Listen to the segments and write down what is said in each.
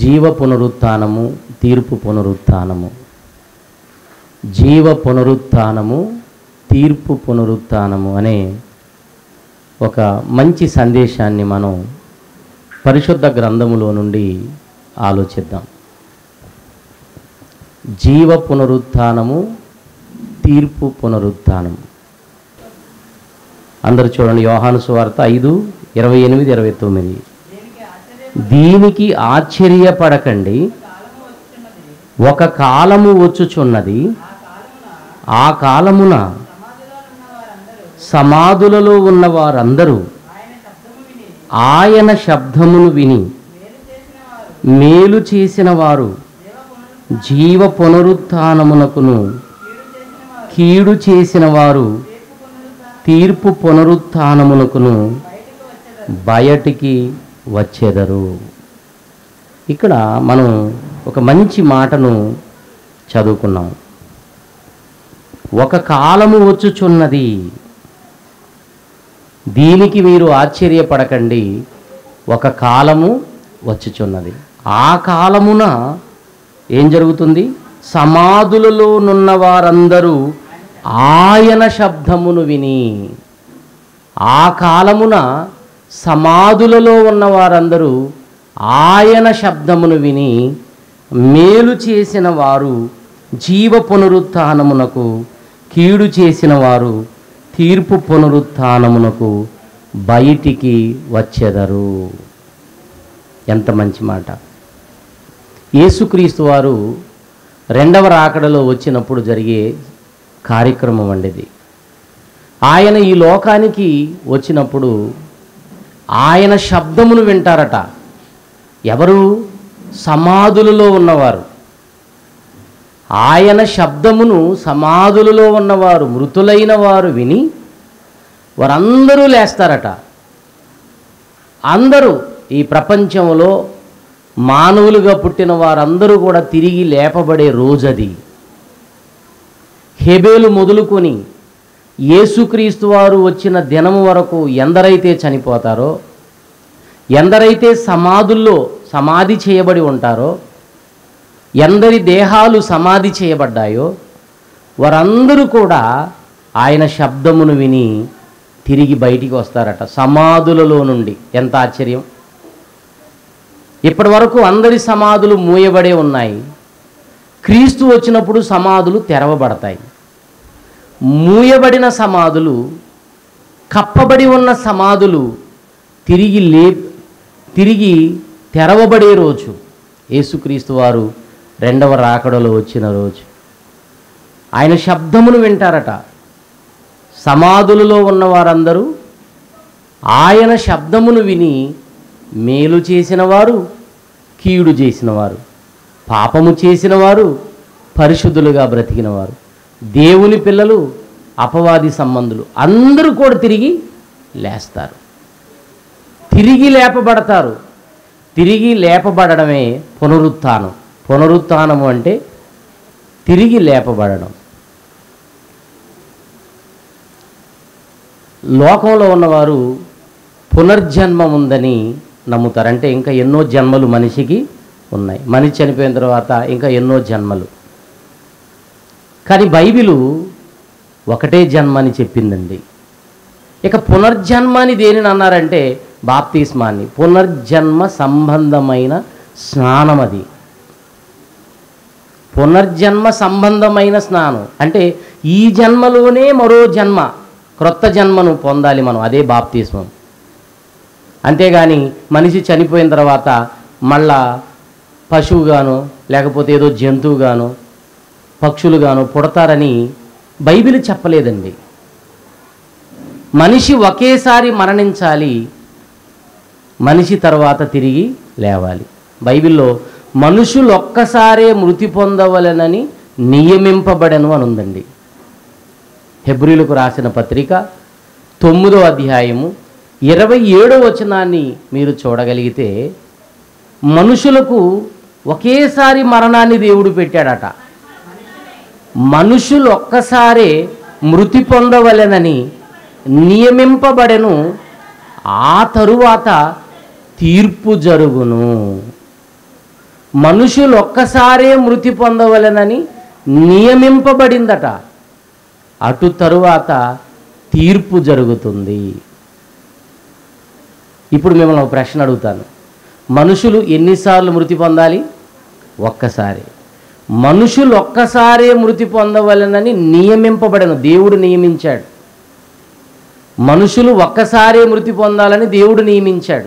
జీవ పునరుత్థానము తీర్పు పునరుత్థానము జీవ పునరుత్థానము తీర్పు పునరుత్థానము అనే ఒక మంచి సందేశాన్ని మనం పరిశుద్ధ గ్రంథములో నుండి ఆలోచిద్దాం జీవ పునరుత్థానము తీర్పు పునరుత్థానము అందరు చూడండి యోహాను సువార్త ఐదు ఇరవై ఎనిమిది ఇరవై తొమ్మిది దీనికి ఆశ్చర్యపడకండి ఒక కాలము వచ్చుచున్నది ఆ కాలమున సమాధులలో ఉన్న వారందరూ ఆయన శబ్దమును విని మేలు చేసిన వారు జీవ పునరుత్థానమునకును కీడు చేసిన వారు తీర్పు పునరుత్థానమునకును బయటికి వచ్చేదరు ఇక్కడ మనం ఒక మంచి మాటను చదువుకున్నాం ఒక కాలము వచ్చుచున్నది దీనికి మీరు ఆశ్చర్యపడకండి ఒక కాలము వచ్చుచున్నది ఆ కాలమున ఏం జరుగుతుంది సమాధులలో నున్న వారందరూ ఆయన శబ్దమును విని ఆ కాలమున సమాధులలో ఉన్న వారందరూ ఆయన శబ్దమును విని మేలు చేసిన వారు జీవ పునరుత్థానమునకు కీడు చేసిన వారు తీర్పు పునరుత్థానమునకు బయటికి వచ్చెదరు ఎంత మంచి మాట యేసుక్రీస్తు వారు రెండవ రాకడలో వచ్చినప్పుడు జరిగే కార్యక్రమం వండిది ఆయన ఈ లోకానికి వచ్చినప్పుడు ఆయన శబ్దమును వింటారట ఎవరు సమాధులలో ఉన్నవారు ఆయన శబ్దమును సమాధులలో ఉన్నవారు మృతులైన వారు విని వారందరూ లేస్తారట అందరూ ఈ ప్రపంచంలో మానవులుగా పుట్టిన వారందరూ కూడా తిరిగి లేపబడే రోజది హెబేలు మొదలుకొని యేసుక్రీస్తు వారు వచ్చిన దినము వరకు ఎందరైతే చనిపోతారో ఎందరైతే సమాధుల్లో సమాధి చేయబడి ఉంటారో ఎందరి దేహాలు సమాధి చేయబడ్డాయో వారందరూ కూడా ఆయన శబ్దమును విని తిరిగి బయటికి వస్తారట సమాధులలో నుండి ఎంత ఆశ్చర్యం ఇప్పటి వరకు అందరి సమాధులు మూయబడే ఉన్నాయి క్రీస్తు వచ్చినప్పుడు సమాధులు తెరవబడతాయి మూయబడిన సమాధులు కప్పబడి ఉన్న సమాధులు తిరిగి లే తిరిగి తెరవబడే రోజు యేసుక్రీస్తు వారు రెండవ రాకడలో వచ్చిన రోజు ఆయన శబ్దమును వింటారట సమాధులలో ఉన్న వారందరూ ఆయన శబ్దమును విని మేలు చేసిన వారు కీడు చేసిన వారు పాపము చేసిన వారు పరిశుద్ధులుగా బ్రతికిన వారు దేవుని పిల్లలు అపవాది సంబంధులు అందరూ కూడా తిరిగి లేస్తారు తిరిగి లేపబడతారు తిరిగి లేపబడడమే పునరుత్థానం పునరుత్థానము అంటే తిరిగి లేపబడడం లోకంలో ఉన్నవారు పునర్జన్మ ఉందని నమ్ముతారు అంటే ఇంకా ఎన్నో జన్మలు మనిషికి ఉన్నాయి మనిషి చనిపోయిన తర్వాత ఇంకా ఎన్నో జన్మలు కానీ బైబిలు ఒకటే జన్మ అని చెప్పిందండి ఇక పునర్జన్మ అని దేనిని అన్నారంటే బాప్తిస్మాన్ని పునర్జన్మ సంబంధమైన స్నానం అది పునర్జన్మ సంబంధమైన స్నానం అంటే ఈ జన్మలోనే మరో జన్మ క్రొత్త జన్మను పొందాలి మనం అదే బాప్తిస్మం అంతేగాని మనిషి చనిపోయిన తర్వాత మళ్ళా పశువుగాను లేకపోతే ఏదో జంతువుగాను పక్షులుగాను పుడతారని బైబిల్ చెప్పలేదండి మనిషి ఒకేసారి మరణించాలి మనిషి తర్వాత తిరిగి లేవాలి బైబిల్లో మనుషులు ఒక్కసారే మృతి పొందవలెనని నియమింపబడను అని ఉందండి హెబ్రిలకు రాసిన పత్రిక తొమ్మిదో అధ్యాయము ఇరవై ఏడో వచనాన్ని మీరు చూడగలిగితే మనుషులకు ఒకేసారి మరణాన్ని దేవుడు పెట్టాడట మనుషులు ఒక్కసారే మృతి పొందవలెనని నియమింపబడెను ఆ తరువాత తీర్పు జరుగును మనుషులు ఒక్కసారే మృతి పొందవలెనని నియమింపబడిందట అటు తరువాత తీర్పు జరుగుతుంది ఇప్పుడు మిమ్మల్ని ఒక ప్రశ్న అడుగుతాను మనుషులు ఎన్నిసార్లు మృతి పొందాలి ఒక్కసారి మనుషులు ఒక్కసారే మృతి పొందవలెనని నియమింపబడను దేవుడు నియమించాడు మనుషులు ఒక్కసారే మృతి పొందాలని దేవుడు నియమించాడు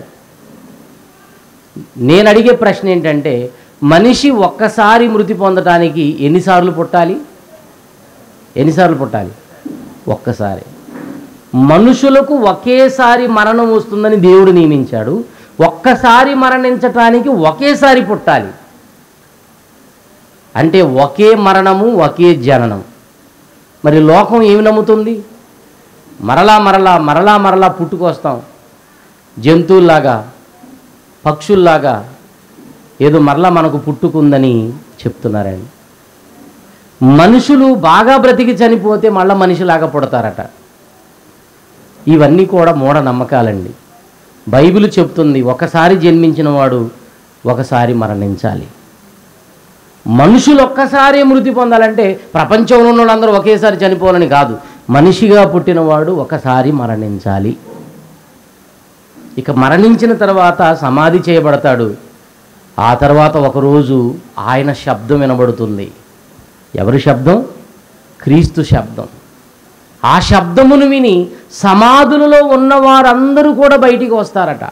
నేను అడిగే ప్రశ్న ఏంటంటే మనిషి ఒక్కసారి మృతి పొందటానికి ఎన్నిసార్లు పుట్టాలి ఎన్నిసార్లు పుట్టాలి ఒక్కసారి మనుషులకు ఒకేసారి మరణం వస్తుందని దేవుడు నియమించాడు ఒక్కసారి మరణించటానికి ఒకేసారి పుట్టాలి అంటే ఒకే మరణము ఒకే జననం మరి లోకం ఏమి నమ్ముతుంది మరలా మరలా మరలా మరలా పుట్టుకొస్తాం జంతువుల్లాగా పక్షుల్లాగా ఏదో మరలా మనకు పుట్టుకుందని చెప్తున్నారండి మనుషులు బాగా బ్రతికి చనిపోతే మళ్ళా మనిషిలాగా పుడతారట ఇవన్నీ కూడా మూఢ నమ్మకాలండి బైబిల్ చెప్తుంది ఒకసారి జన్మించిన వాడు ఒకసారి మరణించాలి మనుషులు ఒక్కసారి మృతి పొందాలంటే ప్రపంచంలో ఉన్న వాళ్ళందరూ ఒకేసారి చనిపోవాలని కాదు మనిషిగా పుట్టినవాడు ఒకసారి మరణించాలి ఇక మరణించిన తర్వాత సమాధి చేయబడతాడు ఆ తర్వాత ఒకరోజు ఆయన శబ్దం వినబడుతుంది ఎవరి శబ్దం క్రీస్తు శబ్దం ఆ శబ్దమును విని సమాధులలో ఉన్న వారందరూ కూడా బయటికి వస్తారట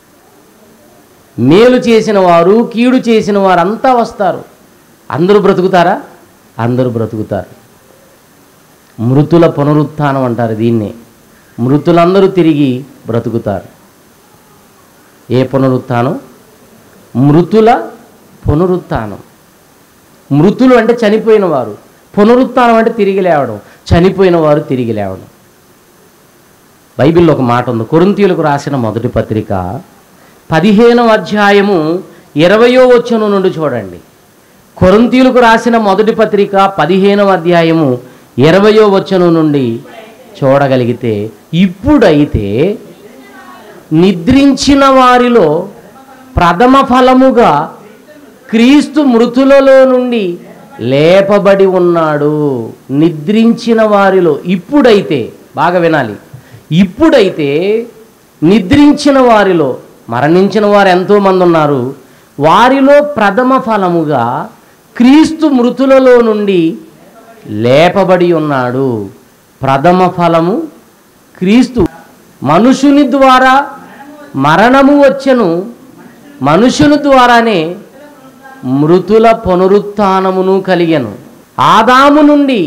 మేలు చేసిన వారు కీడు చేసిన వారంతా వస్తారు అందరూ బ్రతుకుతారా అందరూ బ్రతుకుతారు మృతుల పునరుత్థానం అంటారు దీన్నే మృతులందరూ తిరిగి బ్రతుకుతారు ఏ పునరుత్థానం మృతుల పునరుత్థానం మృతులు అంటే చనిపోయిన వారు పునరుత్థానం అంటే తిరిగి లేవడం చనిపోయిన వారు తిరిగి లేవడం బైబిల్లో ఒక మాట ఉంది కొరింతీయులకు రాసిన మొదటి పత్రిక పదిహేనవ అధ్యాయము ఇరవయో వచనం నుండి చూడండి కొరింతీయులకు రాసిన మొదటి పత్రిక పదిహేనవ అధ్యాయము ఇరవయో వచనం నుండి చూడగలిగితే ఇప్పుడైతే నిద్రించిన వారిలో ప్రథమ ఫలముగా క్రీస్తు మృతులలో నుండి లేపబడి ఉన్నాడు నిద్రించిన వారిలో ఇప్పుడైతే బాగా వినాలి ఇప్పుడైతే నిద్రించిన వారిలో మరణించిన వారు ఎంతోమంది ఉన్నారు వారిలో ప్రథమ ఫలముగా క్రీస్తు మృతులలో నుండి లేపబడి ఉన్నాడు ప్రథమ ఫలము క్రీస్తు మనుషుని ద్వారా మరణము వచ్చెను మనుషుని ద్వారానే మృతుల పునరుత్థానమును కలిగెను ఆదాము నుండి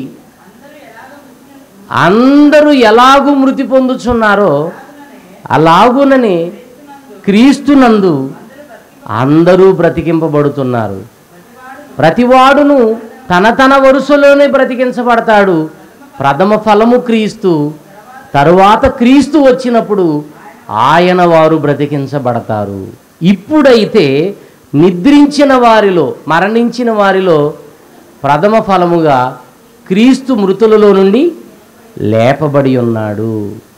అందరూ ఎలాగూ మృతి పొందుచున్నారో అలాగుననే క్రీస్తునందు అందరూ బ్రతికింపబడుతున్నారు ప్రతివాడును తన తన వరుసలోనే బ్రతికించబడతాడు ప్రథమ ఫలము క్రీస్తు తరువాత క్రీస్తు వచ్చినప్పుడు ఆయన వారు బ్రతికించబడతారు ఇప్పుడైతే నిద్రించిన వారిలో మరణించిన వారిలో ప్రథమ ఫలముగా క్రీస్తు మృతులలో నుండి లేపబడి ఉన్నాడు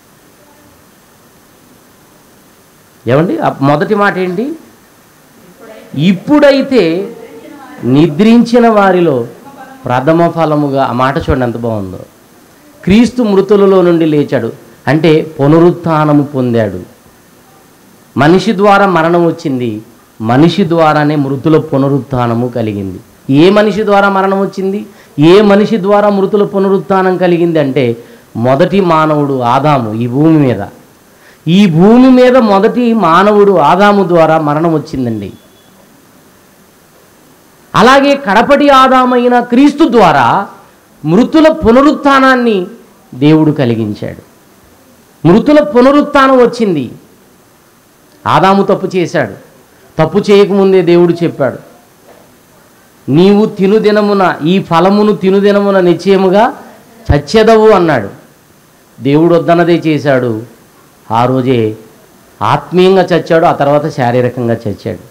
ఏమండి ఆ మొదటి మాట ఏంటి ఇప్పుడైతే నిద్రించిన వారిలో ప్రథమ ఫలముగా ఆ మాట చూడండి ఎంత బాగుందో క్రీస్తు మృతులలో నుండి లేచాడు అంటే పునరుత్థానము పొందాడు మనిషి ద్వారా మరణం వచ్చింది మనిషి ద్వారానే మృతుల పునరుత్థానము కలిగింది ఏ మనిషి ద్వారా మరణం వచ్చింది ఏ మనిషి ద్వారా మృతుల పునరుత్థానం కలిగింది అంటే మొదటి మానవుడు ఆదాము ఈ భూమి మీద ఈ భూమి మీద మొదటి మానవుడు ఆదాము ద్వారా మరణం వచ్చిందండి అలాగే కడపటి ఆదామైన క్రీస్తు ద్వారా మృతుల పునరుత్థానాన్ని దేవుడు కలిగించాడు మృతుల పునరుత్థానం వచ్చింది ఆదాము తప్పు చేశాడు తప్పు చేయకముందే దేవుడు చెప్పాడు నీవు తినుదినమున ఈ ఫలమును తినుదినమున నిశ్చయముగా చచ్చెదవు అన్నాడు దేవుడు వద్దన్నదే చేశాడు ఆ రోజే ఆత్మీయంగా చచ్చాడు ఆ తర్వాత శారీరకంగా చచ్చాడు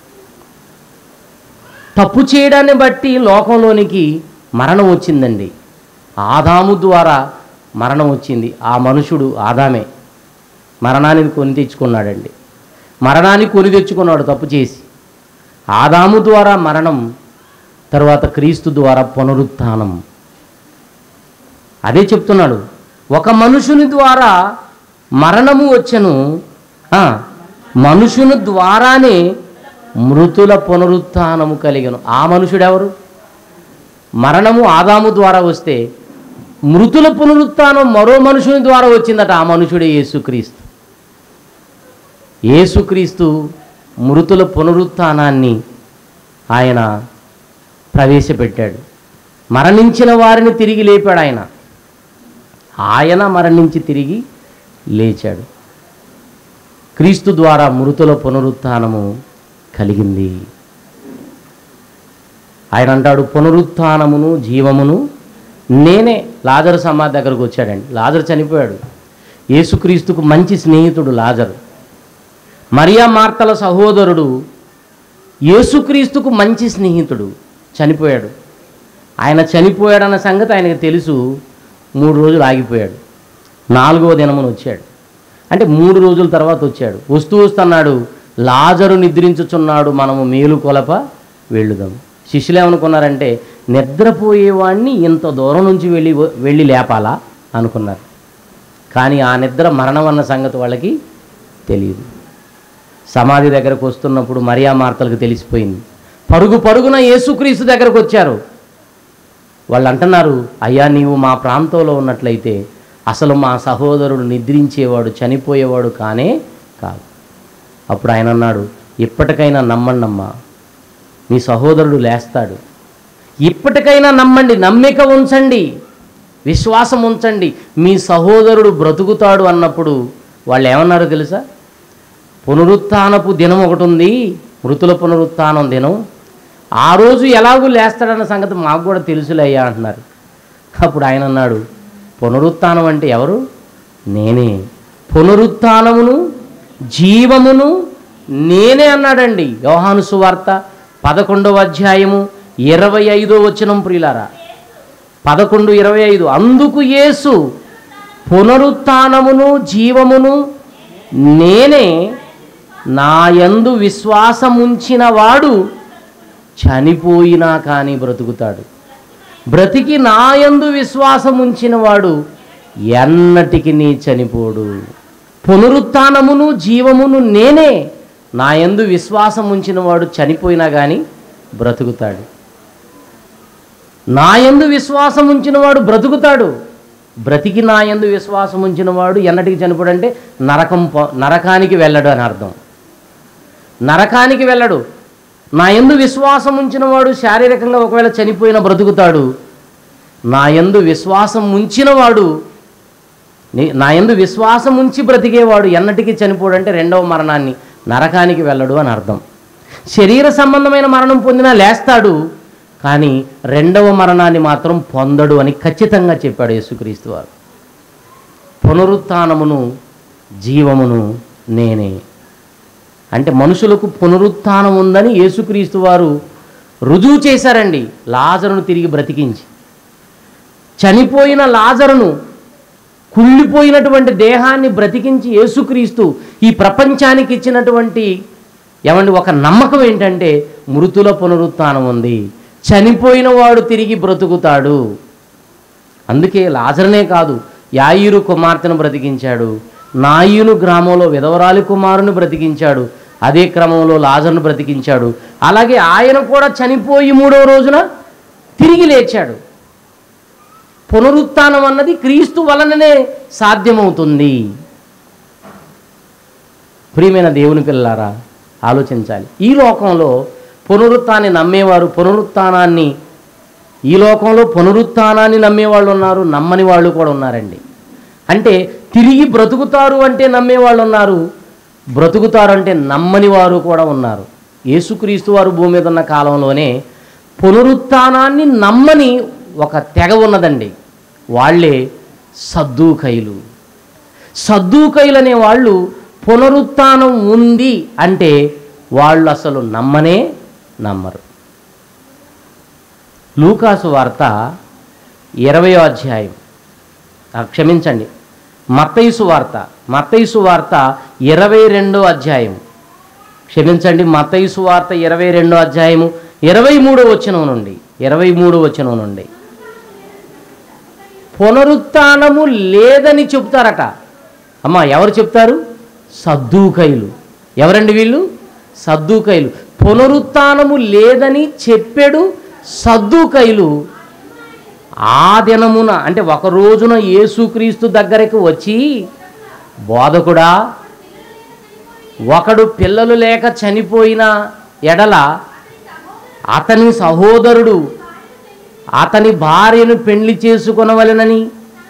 తప్పు చేయడాన్ని బట్టి లోకంలోనికి మరణం వచ్చిందండి ఆదాము ద్వారా మరణం వచ్చింది ఆ మనుషుడు ఆదామే మరణాన్ని కొని తెచ్చుకున్నాడండి మరణాన్ని కొని తెచ్చుకున్నాడు తప్పు చేసి ఆదాము ద్వారా మరణం తర్వాత క్రీస్తు ద్వారా పునరుత్థానం అదే చెప్తున్నాడు ఒక మనుషుని ద్వారా మరణము వచ్చెను ఆ, మనుషుని ద్వారానే మృతుల పునరుత్థానము కలిగను ఆ మనుషుడెవరు మరణము ఆదాము ద్వారా వస్తే మృతుల పునరుత్థానం మరో మనుషుని ద్వారా వచ్చిందట ఆ మనుషుడే యేసుక్రీస్తు యేసుక్రీస్తు మృతుల పునరుత్థానాన్ని ఆయన ప్రవేశపెట్టాడు మరణించిన వారిని తిరిగి లేపాడు ఆయన ఆయన మరణించి తిరిగి లేచాడు క్రీస్తు ద్వారా మృతుల పునరుత్థానము కలిగింది ఆయన అంటాడు పునరుత్థానమును జీవమును నేనే లాజరు సమాధి దగ్గరకు వచ్చాడండి లాజరు చనిపోయాడు యేసుక్రీస్తుకు మంచి స్నేహితుడు లాజరు మరియా మార్తల సహోదరుడు యేసుక్రీస్తుకు మంచి స్నేహితుడు చనిపోయాడు ఆయన చనిపోయాడన్న సంగతి ఆయనకు తెలుసు మూడు రోజులు ఆగిపోయాడు నాలుగవ దినమున వచ్చాడు అంటే మూడు రోజుల తర్వాత వచ్చాడు వస్తూ వస్తున్నాడు లాజరు నిద్రించుచున్నాడు మనము మేలు కొలప వెళ్ళుదాం శిష్యులు ఏమనుకున్నారంటే నిద్రపోయేవాడిని ఇంత దూరం నుంచి వెళ్ళి వెళ్ళి లేపాలా అనుకున్నారు కానీ ఆ నిద్ర మరణం అన్న సంగతి వాళ్ళకి తెలియదు సమాధి దగ్గరకు వస్తున్నప్పుడు మరియా మార్తలకు తెలిసిపోయింది పరుగు పరుగున యేసుక్రీస్తు దగ్గరకు వచ్చారు వాళ్ళు అంటున్నారు అయ్యా నీవు మా ప్రాంతంలో ఉన్నట్లయితే అసలు మా సహోదరుడు నిద్రించేవాడు చనిపోయేవాడు కానే కాదు అప్పుడు ఆయన అన్నాడు ఇప్పటికైనా నమ్మండమ్మా మీ సహోదరుడు లేస్తాడు ఇప్పటికైనా నమ్మండి నమ్మిక ఉంచండి విశ్వాసం ఉంచండి మీ సహోదరుడు బ్రతుకుతాడు అన్నప్పుడు వాళ్ళు ఏమన్నారో తెలుసా పునరుత్థానపు దినం ఒకటి ఉంది మృతుల పునరుత్థానం దినం ఆ రోజు ఎలాగూ లేస్తాడన్న సంగతి మాకు కూడా తెలుసులే అయ్యా అంటున్నారు అప్పుడు ఆయన అన్నాడు పునరుత్థానం అంటే ఎవరు నేనే పునరుత్థానమును జీవమును నేనే అన్నాడండి యోహాను సువార్త పదకొండవ అధ్యాయము ఇరవై ఐదో వచనం ప్రియులారా పదకొండు ఇరవై ఐదు అందుకు యేసు పునరుత్థానమును జీవమును నేనే నాయందు విశ్వాసముంచిన వాడు చనిపోయినా కానీ బ్రతుకుతాడు బ్రతికి నాయందు విశ్వాసం ఉంచిన వాడు ఎన్నటికి నీ చనిపోడు పునరుత్థానమును జీవమును నేనే నాయందు విశ్వాసం ఉంచిన వాడు చనిపోయినా కానీ బ్రతుకుతాడు నాయందు విశ్వాసం ఉంచిన వాడు బ్రతుకుతాడు బ్రతికి నాయందు విశ్వాసం ఉంచిన వాడు ఎన్నటికి చనిపోడు అంటే నరకం పో- నరకానికి వెళ్ళడు అని అర్థం నరకానికి వెళ్ళడు నా యందు విశ్వాసం ఉంచిన వాడు శారీరకంగా ఒకవేళ చనిపోయిన బ్రతుకుతాడు నా యందు విశ్వాసం ఉంచిన వాడు ని- నా యందు విశ్వాసం ఉంచి బ్రతికేవాడు ఎన్నటికీ చనిపోడు అంటే రెండవ మరణాన్ని నరకానికి వెళ్ళడు అని అర్థం శరీర సంబంధమైన మరణం పొందినా లేస్తాడు కానీ రెండవ మరణాన్ని మాత్రం పొందడు అని ఖచ్చితంగా చెప్పాడు యేసుక్రీస్తు వారు పునరుత్థానమును జీవమును నేనే అంటే మనుషులకు పునరుత్థానం ఉందని యేసుక్రీస్తు వారు రుజువు చేశారండి లాజరును తిరిగి బ్రతికించి చనిపోయిన లాజరును కుళ్ళిపోయినటువంటి దేహాన్ని బ్రతికించి యేసుక్రీస్తు ఈ ప్రపంచానికి ఇచ్చినటువంటి ఏమండి ఒక నమ్మకం ఏంటంటే మృతుల పునరుత్థానం ఉంది చనిపోయిన వాడు తిరిగి బ్రతుకుతాడు అందుకే లాజరనే కాదు యాయిరు కుమార్తెను బ్రతికించాడు నాయును గ్రామంలో విధవరాలి కుమారుని బ్రతికించాడు అదే క్రమంలో లాజర్ను బ్రతికించాడు అలాగే ఆయన కూడా చనిపోయి మూడో రోజున తిరిగి లేచాడు పునరుత్థానం అన్నది క్రీస్తు వలననే సాధ్యమవుతుంది ప్రియమైన దేవుని పిల్లారా ఆలోచించాలి ఈ లోకంలో పునరుత్థాన్ని నమ్మేవారు పునరుత్థానాన్ని ఈ లోకంలో పునరుత్థానాన్ని నమ్మేవాళ్ళు ఉన్నారు నమ్మని వాళ్ళు కూడా ఉన్నారండి అంటే తిరిగి బ్రతుకుతారు అంటే నమ్మేవాళ్ళు ఉన్నారు బ్రతుకుతారు అంటే నమ్మని వారు కూడా ఉన్నారు యేసుక్రీస్తు వారు భూమి మీద ఉన్న కాలంలోనే పునరుత్థానాన్ని నమ్మని ఒక తెగ ఉన్నదండి వాళ్ళే సద్దూకైలు సద్దూకైలు అనే వాళ్ళు పునరుత్థానం ఉంది అంటే వాళ్ళు అసలు నమ్మనే నమ్మరు లూకాసు వార్త ఇరవయో అధ్యాయం ఆ, క్షమించండి మత్తయిసు వార్త మత్తయిసు వార్త ఇరవై రెండో అధ్యాయం క్షమించండి మత్తయి సువార్త ఇరవై రెండో అధ్యాయము ఇరవై మూడో వచనం నుండి ఇరవై మూడో వచనం నుండి పునరుత్నము లేదని చెప్తారట అమ్మా ఎవరు చెప్తారు సద్దూకైలు ఎవరండి వీళ్ళు సద్దూకైలు పునరుత్నము లేదని చెప్పాడు సద్దూకైలు ఆ దినమున అంటే ఒక రోజున యేసుక్రీస్తు దగ్గరికి వచ్చి బోధకుడా ఒకడు పిల్లలు లేక చనిపోయిన ఎడల అతని సహోదరుడు అతని భార్యను పెళ్లి చేసుకొనవలెనని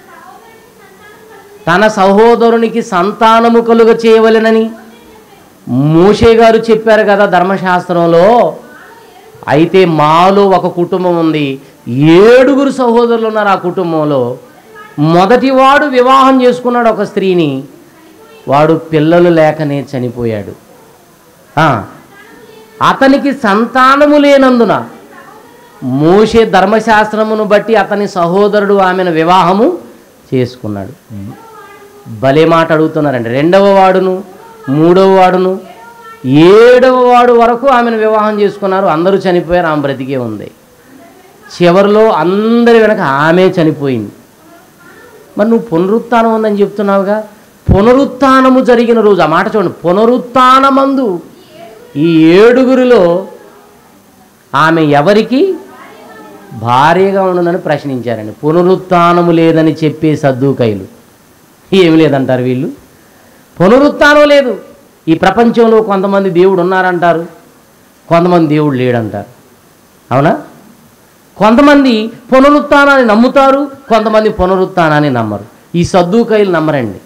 తన సహోదరునికి సంతానము కలుగ చేయవలెనని మోషే గారు చెప్పారు కదా ధర్మశాస్త్రంలో అయితే మాలో ఒక కుటుంబం ఉంది ఏడుగురు సహోదరులు ఉన్నారు ఆ కుటుంబంలో మొదటివాడు వివాహం చేసుకున్నాడు ఒక స్త్రీని వాడు పిల్లలు లేకనే చనిపోయాడు ఆ, అతనికి సంతానము లేనందున మోషే ధర్మశాస్త్రమును బట్టి అతని సహోదరుడు ఆమెను వివాహము చేసుకున్నాడు భలే మాట అడుగుతున్నారండి రెండవ వాడును మూడవ వాడును ఏడవ వాడు వరకు ఆమెను వివాహం చేసుకున్నారు అందరూ చనిపోయారు ఆమె బ్రతికే ఉంది చివరిలో అందరి వెనక ఆమె చనిపోయింది మరి నువ్వు పునరుత్థానం ఉందని చెప్తున్నావుగా పునరుత్థానము జరిగిన రోజు ఆ మాట చూడండి పునరుత్థానమందు ఈ ఏడుగురిలో ఆమె ఎవరికి భార్యగా ఉండదని ప్రశ్నించారండి పునరుత్థానము లేదని చెప్పే సద్దుకైలు ఏమి లేదంటారు వీళ్ళు పునరుత్థానం లేదు ఈ ప్రపంచంలో కొంతమంది దేవుడు ఉన్నారంటారు కొంతమంది దేవుడు లేడంటారు అవునా కొంతమంది పునరుత్థానాన్ని నమ్ముతారు కొంతమంది పునరుత్థానాన్ని నమ్మరు ఈ సద్దుకైలు నమ్మరండి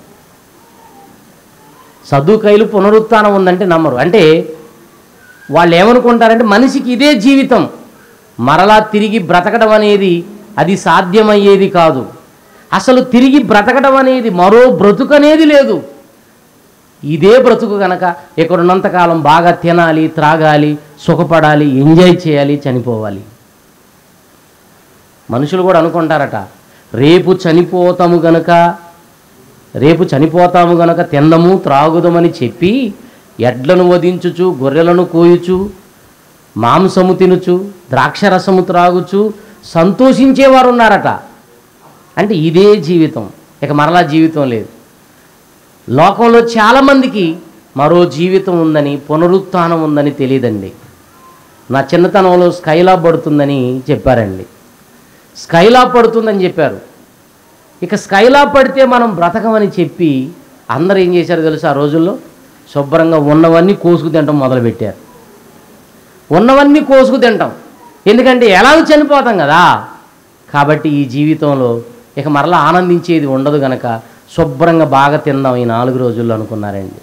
సద్దుకైలు పునరుత్థానం ఉందంటే నమ్మరు అంటే వాళ్ళు ఏమనుకుంటారంటే మనిషికి ఇదే జీవితం మరలా తిరిగి బ్రతకడం అనేది అది సాధ్యమయ్యేది కాదు అసలు తిరిగి బ్రతకడం అనేది మరో బ్రతుకు అనేది లేదు ఇదే బ్రతుకు కనుక ఇక్కడ ఉన్నంతకాలం బాగా తినాలి త్రాగాలి సుఖపడాలి ఎంజాయ్ చేయాలి చనిపోవాలి మనుషులు కూడా అనుకుంటారట రేపు చనిపోతాము గనక రేపు చనిపోతాము గనక తిందము త్రాగుదమని చెప్పి ఎడ్లను వధించుచు గొర్రెలను కోయుచు మాంసము తినుచు ద్రాక్షరసము త్రాగుచు సంతోషించేవారు ఉన్నారట అంటే ఇదే జీవితం ఇక మరలా జీవితం లేదు లోకంలో చాలామందికి మరో జీవితం ఉందని పునరుత్థానం ఉందని తెలియదండి నా చిన్నతనంలో స్కైలాబ్ పడుతుందని చెప్పారండి స్కైలాబ్ పడుతుందని చెప్పారు ఇక స్కైలాబ్ పడితే మనం బ్రతకమని చెప్పి అందరూ ఏం చేశారు తెలుసు ఆ రోజుల్లో శుభ్రంగా ఉన్నవన్నీ కోసుకు తినటం మొదలుపెట్టారు ఉన్నవన్నీ కోసుకు తింటాం ఎందుకంటే ఎలాగో చనిపోతాం కదా కాబట్టి ఈ జీవితంలో ఇక మరలా ఆనందించేది ఉండదు గనక శుభ్రంగా బాగా తిందాం ఈ నాలుగు రోజుల్లో అనుకున్నారండి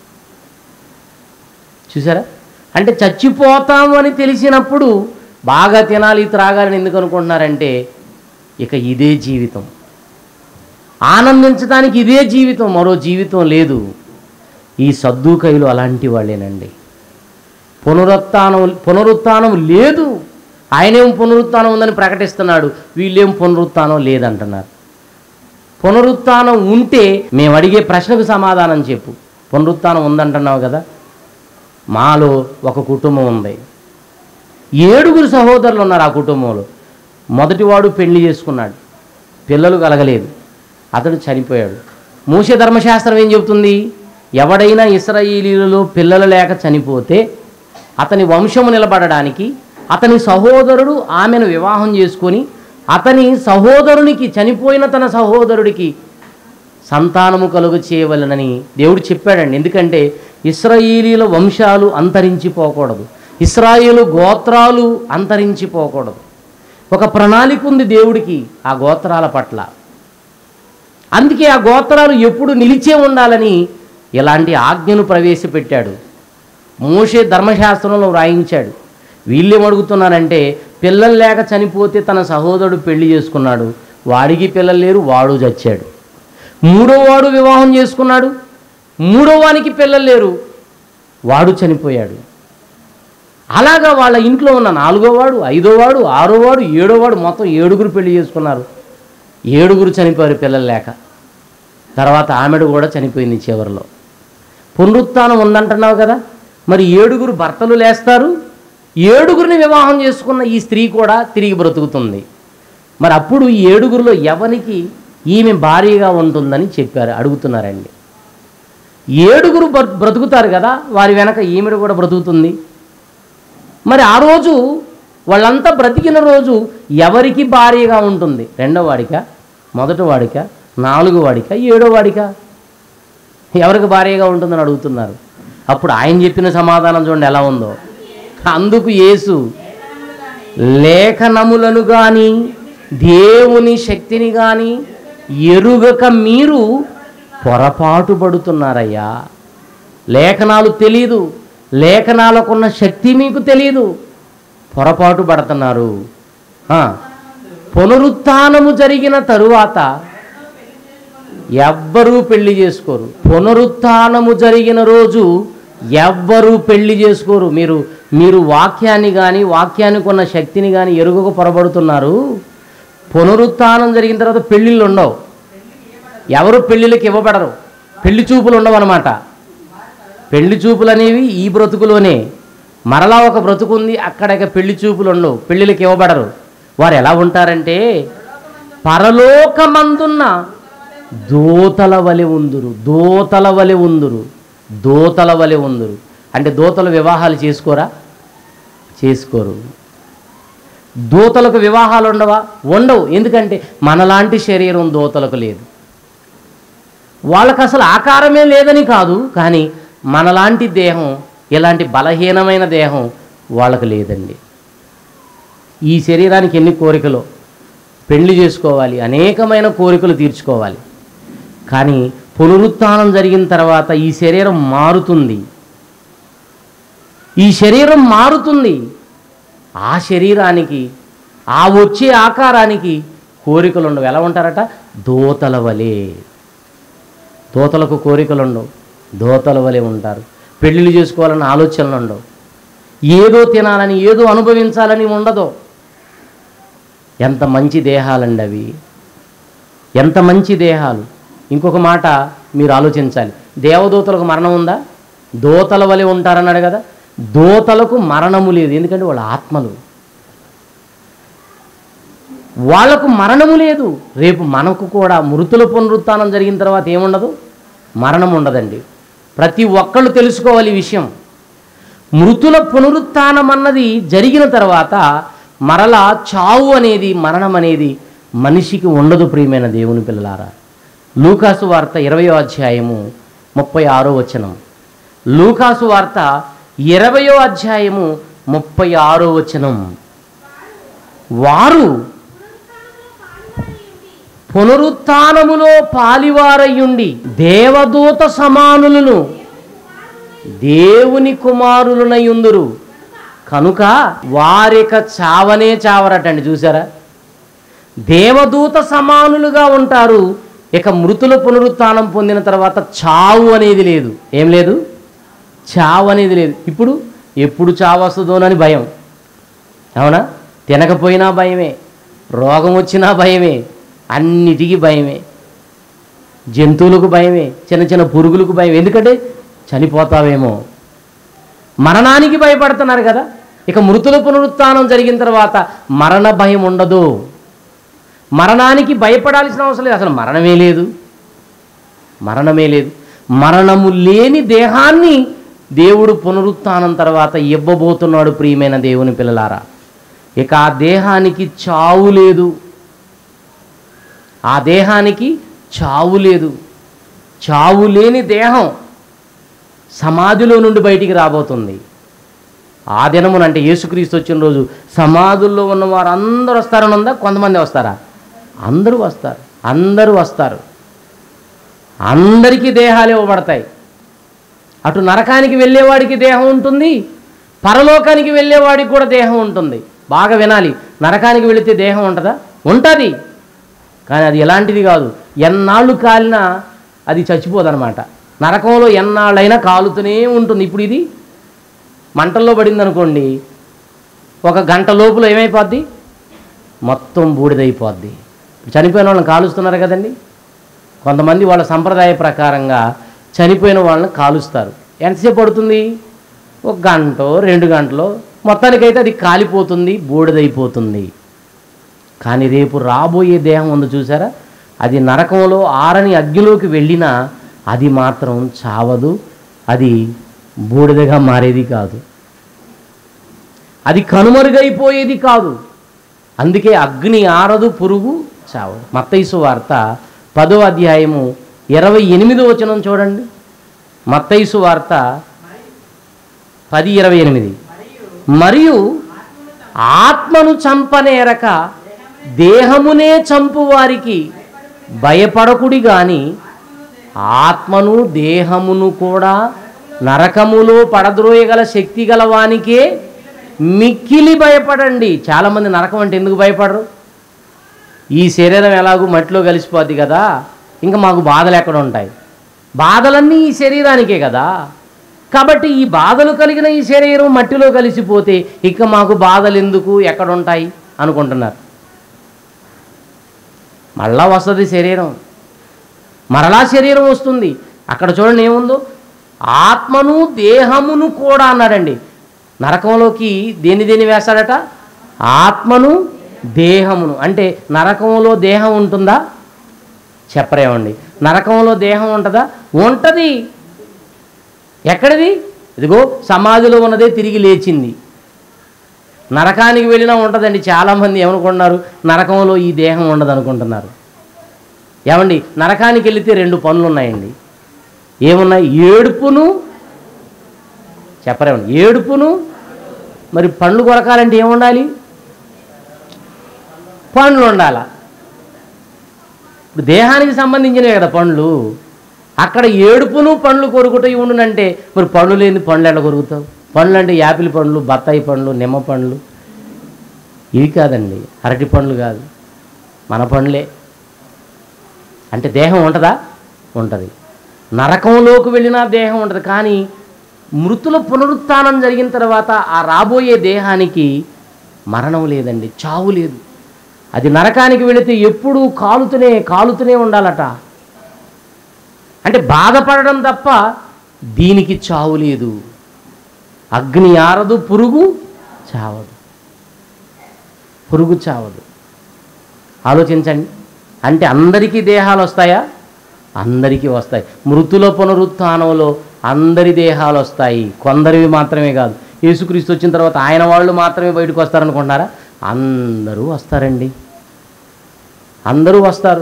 చూసారా అంటే చచ్చిపోతాము అని తెలిసినప్పుడు బాగా తినాలి త్రాగాలని ఎందుకు అనుకుంటున్నారంటే ఇక ఇదే జీవితం ఆనందించడానికి ఇదే జీవితం మరో జీవితం లేదు ఈ సద్దుకైలు అలాంటి వాళ్ళేనండి పునరుత్నం పునరుత్నం లేదు ఆయనేం పునరుత్నం ఉందని ప్రకటిస్తున్నాడు వీళ్ళేం పునరుత్నం లేదంటున్నారు పునరుత్నం ఉంటే మేము అడిగే ప్రశ్నకు సమాధానం చెప్పు పునరుత్నం ఉందంటున్నావు కదా మాలో ఒక కుటుంబం ఉంది ఏడుగురు సహోదరులు ఉన్నారు ఆ కుటుంబంలో మొదటివాడు పెళ్లి చేసుకున్నాడు పిల్లలు కలగలేదు అతడు చనిపోయాడు మూస ధర్మశాస్త్రం ఏం చెబుతుంది ఎవడైనా ఇస్రాయేలీలలో పిల్లలు లేక చనిపోతే అతని వంశము నిలబడడానికి అతని సహోదరుడు ఆమెను వివాహం చేసుకొని అతని సహోదరునికి చనిపోయిన తన సహోదరుడికి సంతానము కలుగు చేయవలనని దేవుడు చెప్పాడండి ఎందుకంటే ఇస్రాయేలీల వంశాలు అంతరించిపోకూడదు ఇస్రాయేలు గోత్రాలు అంతరించిపోకూడదు ఒక ప్రణాళిక ఉంది దేవుడికి ఆ గోత్రాల పట్ల అందుకే ఆ గోత్రాలు ఎప్పుడు నిలిచే ఉండాలని ఇలాంటి ఆజ్ఞను ప్రవేశపెట్టాడు మోషే ధర్మశాస్త్రంలో వ్రాయించాడు వీళ్ళేం అడుగుతున్నారంటే పిల్లలు లేక చనిపోతే తన సహోదరుడు పెళ్లి చేసుకున్నాడు వాడికి పిల్లలు లేరు వాడు చచ్చాడు మూడో వాడు వివాహం చేసుకున్నాడు మూడో వానికి పిల్లలు లేరు వాడు చనిపోయాడు అలాగా వాళ్ళ ఇంట్లో ఉన్న నాలుగో వాడు ఐదో వాడు ఆరో వాడు ఏడో వాడు మొత్తం ఏడుగురు పెళ్లి చేసుకున్నారు ఏడుగురు చనిపోయారు పిల్లలు లేక తర్వాత ఆమెడు కూడా చనిపోయింది చివరిలో పునరుత్థానం ఉందంటున్నావు కదా మరి ఏడుగురు భర్తలు లేస్తారు ఏడుగురిని వివాహం చేసుకున్న ఈ స్త్రీ కూడా తిరిగి బ్రతుకుతుంది మరి అప్పుడు ఈ ఏడుగురిలో ఎవరికి ఈమె భారీగా ఉంటుందని చెప్పారు అడుగుతున్నారండి ఏడుగురు బ్ర- బ్రతుకుతారు కదా వారి వెనక ఈమెడు కూడా బ్రతుకుతుంది మరి ఆ రోజు వాళ్ళంతా బ్రతికిన రోజు ఎవరికి భారీగా ఉంటుంది రెండో వాడిక మొదటి వాడిక నాలుగో వాడిక ఏడో వాడిక ఎవరికి భారీగా ఉంటుందని అడుగుతున్నారు అప్పుడు ఆయన చెప్పిన సమాధానం చూడండి ఎలా ఉందో అందుకు యేసు లేఖనములను కానీ దేవుని శక్తిని కానీ ఎరుగక మీరు పొరపాటు పడుతున్నారయ్యా లేఖనాలు తెలీదు లేఖనాలకున్న శక్తి మీకు తెలియదు పొరపాటు పడుతున్నారు ఆ, పునరుత్థానము జరిగిన తరువాత ఎవ్వరూ పెళ్లి చేసుకోరు పునరుత్థానము జరిగిన రోజు ఎవ్వరూ పెళ్లి చేసుకోరు మీరు మీరు వాక్యాన్ని కానీ వాక్యానికి ఉన్న శక్తిని కానీ ఎరుగక పొరబడుతున్నారు పునరుత్థానం జరిగిన తర్వాత పెళ్ళిళ్ళు ఉండవు ఎవరు పెళ్ళిళ్ళకి ఇవ్వబడరు పెళ్లి చూపులు ఉండవు అనమాట పెళ్లి చూపులు అనేవి ఈ బ్రతుకులోనే మరలా ఒక బ్రతుకు ఉంది అక్కడ ఇక పెళ్లి చూపులు ఉండవు పెళ్ళిళ్ళకి ఇవ్వబడరు వారు ఎలా ఉంటారంటే పరలోకమందున్న దూతల వలె ఉందురు దూతల వలె ఉందురు దూతల వలె ఉందురు అంటే దూతలు వివాహాలు చేసుకోరా చేసుకోరు దూతలకు వివాహాలు ఉండవా ఉండవు ఎందుకంటే మనలాంటి శరీరం దూతలకు లేదు వాళ్ళకి అసలు ఆకారమే లేదని కాదు కానీ మనలాంటి దేహం ఇలాంటి బలహీనమైన దేహం వాళ్ళకి లేదండి ఈ శరీరానికి ఎన్ని కోరికలు పెళ్లి చేసుకోవాలి అనేకమైన కోరికలు తీర్చుకోవాలి కానీ పునరుత్థానం జరిగిన తర్వాత ఈ శరీరం మారుతుంది ఈ శరీరం మారుతుంది ఆ శరీరానికి ఆ వచ్చే ఆకారానికి కోరికలు ఉండవు ఎలా ఉంటారట దోతల వలె దోతలకు కోరికలు ఉండవు దోతల వలె ఉంటారు పెళ్ళిళ్ళు చేసుకోవాలని ఆలోచనలు ఉండవు ఏదో తినాలని ఏదో అనుభవించాలని ఉండదు ఎంత మంచి దేహాలండి అవి ఎంత మంచి దేహాలు ఇంకొక మాట మీరు ఆలోచించాలి దేవదూతలకు మరణం ఉందా దోతల వలె ఉంటారన్నాడు కదా దోతలకు మరణము లేదు ఎందుకంటే వాళ్ళ ఆత్మలు వాళ్లకు మరణము లేదు రేపు మనకు కూడా మృతుల పునరుత్థానం జరిగిన తర్వాత ఏముండదు మరణం ఉండదండి ప్రతి ఒక్కళ్ళు తెలుసుకోవాలి ఈ విషయం మృతుల పునరుత్థానం అన్నది జరిగిన తర్వాత మరలా చావు అనేది మరణం అనేది మనిషికి ఉండదు ప్రియమైన దేవుని పిల్లలారా లూకాసు వార్త ఇరవయో అధ్యాయము ముప్పై ఆరో వచనం లూకాసు వార్త ఇరవయో అధ్యాయము ముప్పై ఆరో వచనం వారు పునరుత్థానములో పాలివారయ్యుండి దేవదూత సమానులను దేవుని కుమారులనయుందురు కనుక వారిక చావనే చావరటండి చూసారా దేవదూత సమానులుగా ఉంటారు ఇక మృతుల పునరుత్థానం పొందిన తర్వాత చావు అనేది లేదు ఏం లేదు చావు అనేది లేదు ఇప్పుడు ఎప్పుడు చావు వస్తుందోనని భయం అవునా తినకపోయినా భయమే రోగం వచ్చినా భయమే అన్నిటికీ భయమే జంతువులకు భయమే చిన్న చిన్న పురుగులకు భయం ఎందుకంటే చనిపోతావేమో మరణానికి భయపడుతున్నారు కదా ఇక మృతుల పునరుత్థానం జరిగిన తర్వాత మరణ భయం ఉండదు మరణానికి భయపడాల్సిన అవసరం లేదు అసలు మరణమే లేదు మరణమే లేదు మరణము లేని దేహాన్ని దేవుడు పునరుత్థానం తర్వాత ఇవ్వబోతున్నాడు ప్రియమైన దేవుని పిల్లలారా ఇక ఆ దేహానికి చావు లేదు ఆ దేహానికి చావు లేదు చావు లేని దేహం సమాధిలో నుండి బయటికి రాబోతుంది ఆ దినమున అంటే యేసుక్రీస్తు వచ్చిన రోజు సమాధుల్లో ఉన్న వారు అందరూ వస్తారని ఉందా కొంతమంది వస్తారా అందరూ వస్తారు అందరూ వస్తారు అందరికీ దేహాలు ఇవ్వబడతాయి అటు నరకానికి వెళ్ళేవాడికి దేహం ఉంటుంది పరలోకానికి వెళ్ళేవాడికి కూడా దేహం ఉంటుంది బాగా వినాలి నరకానికి వెళితే దేహం ఉంటుందా ఉంటుంది కానీ అది ఎలాంటిది కాదు ఎన్నాళ్ళు కాలినా అది చచ్చిపోదన్నమాట నరకంలో ఎన్నాళ్ళైనా కాలుతూనే ఉంటుంది ఇప్పుడు ఇది మంటల్లో పడింది అనుకోండి ఒక గంట లోపల ఏమైపోద్ది మొత్తం బూడిదైపోద్ది చనిపోయిన వాళ్ళని కాలుస్తున్నారు కదండి కొంతమంది వాళ్ళ సంప్రదాయ ప్రకారంగా చనిపోయిన వాళ్ళని కాలుస్తారు ఎంతసేపు పడుతుంది ఒక గంట రెండు గంటలో మొత్తానికైతే అది కాలిపోతుంది బూడిదైపోతుంది కానీ రేపు రాబోయే దేహం ఉంది చూసారా అది నరకంలో ఆరని అగ్నిలోకి వెళ్ళినా అది మాత్రం చావదు అది బూడిదగా మారేది కాదు అది కనుమరుగైపోయేది కాదు అందుకే అగ్ని ఆరదు పురుగు చావదు మత్తైసు వార్త పదో అధ్యాయము ఇరవై ఎనిమిదో వచనం చూడండి మత్తైసు వార్త పది ఇరవై ఎనిమిది మరియు ఆత్మను చంపనేరక దేహమునే చంపు వారికి భయపడకుడి గాని ఆత్మను దేహమును కూడా నరకములో పడద్రోయగల శక్తి గల వానికే మిక్కిలి భయపడండి చాలామంది నరకం అంటే ఎందుకు భయపడరు ఈ శరీరం ఎలాగూ మట్టిలో కలిసిపోద్ది కదా ఇంకా మాకు బాధలు ఎక్కడ ఉంటాయి బాధలన్నీ ఈ శరీరానికే కదా కాబట్టి ఈ బాధలు కలిగిన ఈ శరీరం మట్టిలో కలిసిపోతే ఇక మాకు బాధలు ఎందుకు ఎక్కడ ఉంటాయి అనుకుంటున్నారు మళ్ళా వస్తుంది శరీరం మరలా శరీరం వస్తుంది అక్కడ చూడండి ఏముందో ఆత్మను దేహమును కూడా అన్నాడండి నరకంలోకి దేని దేని వేస్తాడట ఆత్మను దేహమును అంటే నరకంలో దేహం ఉంటుందా చెప్పరేమండి నరకంలో దేహం ఉంటుందా ఉంటుంది ఎక్కడిది ఇదిగో సమాధిలో ఉన్నదే తిరిగి లేచింది నరకానికి వెళ్ళినా ఉంటుందండి చాలామంది ఏమనుకుంటున్నారు నరకంలో ఈ దేహం ఉండదు అనుకుంటున్నారు ఏమండి నరకానికి వెళితే రెండు పనులు ఉన్నాయండి ఏమున్నాయి ఏడుపును చెప్పరేమండి ఏడుపును మరి పండ్లు కొరకాలంటే ఏముండాలి పండ్లు ఉండాల ఇప్పుడు దేహానికి సంబంధించినవి కదా పండ్లు అక్కడ ఏడుపును పండ్లు కొరుకుట ఉండునంటే మరి పండ్లు లేని పండ్లు ఎట్లా కొరుకుతావు పండ్లు అంటే యాపిల్ పండ్లు బత్తాయి పండ్లు నిమ్మ పండ్లు ఇవి కాదండి అరటి పండ్లు కాదు మన పండ్లే అంటే దేహం ఉంటుందా ఉంటుంది నరకంలోకి వెళ్ళినా దేహం ఉంటుంది కానీ మృతుల పునరుత్థానం జరిగిన తర్వాత ఆ రాబోయే దేహానికి మరణం లేదండి చావు లేదు అది నరకానికి వెళితే ఎప్పుడూ కాలుతూనే కాలుతూనే ఉండాలట అంటే బాధపడడం తప్ప దీనికి చావు లేదు అగ్ని ఆరదు పురుగు చావదు పురుగు చావదు ఆలోచించండి అంటే అందరికీ దేహాలు వస్తాయా అందరికీ వస్తాయి మృతుల పునరుత్థానంలో అందరి దేహాలు వస్తాయి కొందరివి మాత్రమే కాదు యేసుక్రీస్తు వచ్చిన తర్వాత ఆయన వాళ్ళు మాత్రమే బయటకు వస్తారనుకుంటున్నారా అందరూ వస్తారండి అందరూ వస్తారు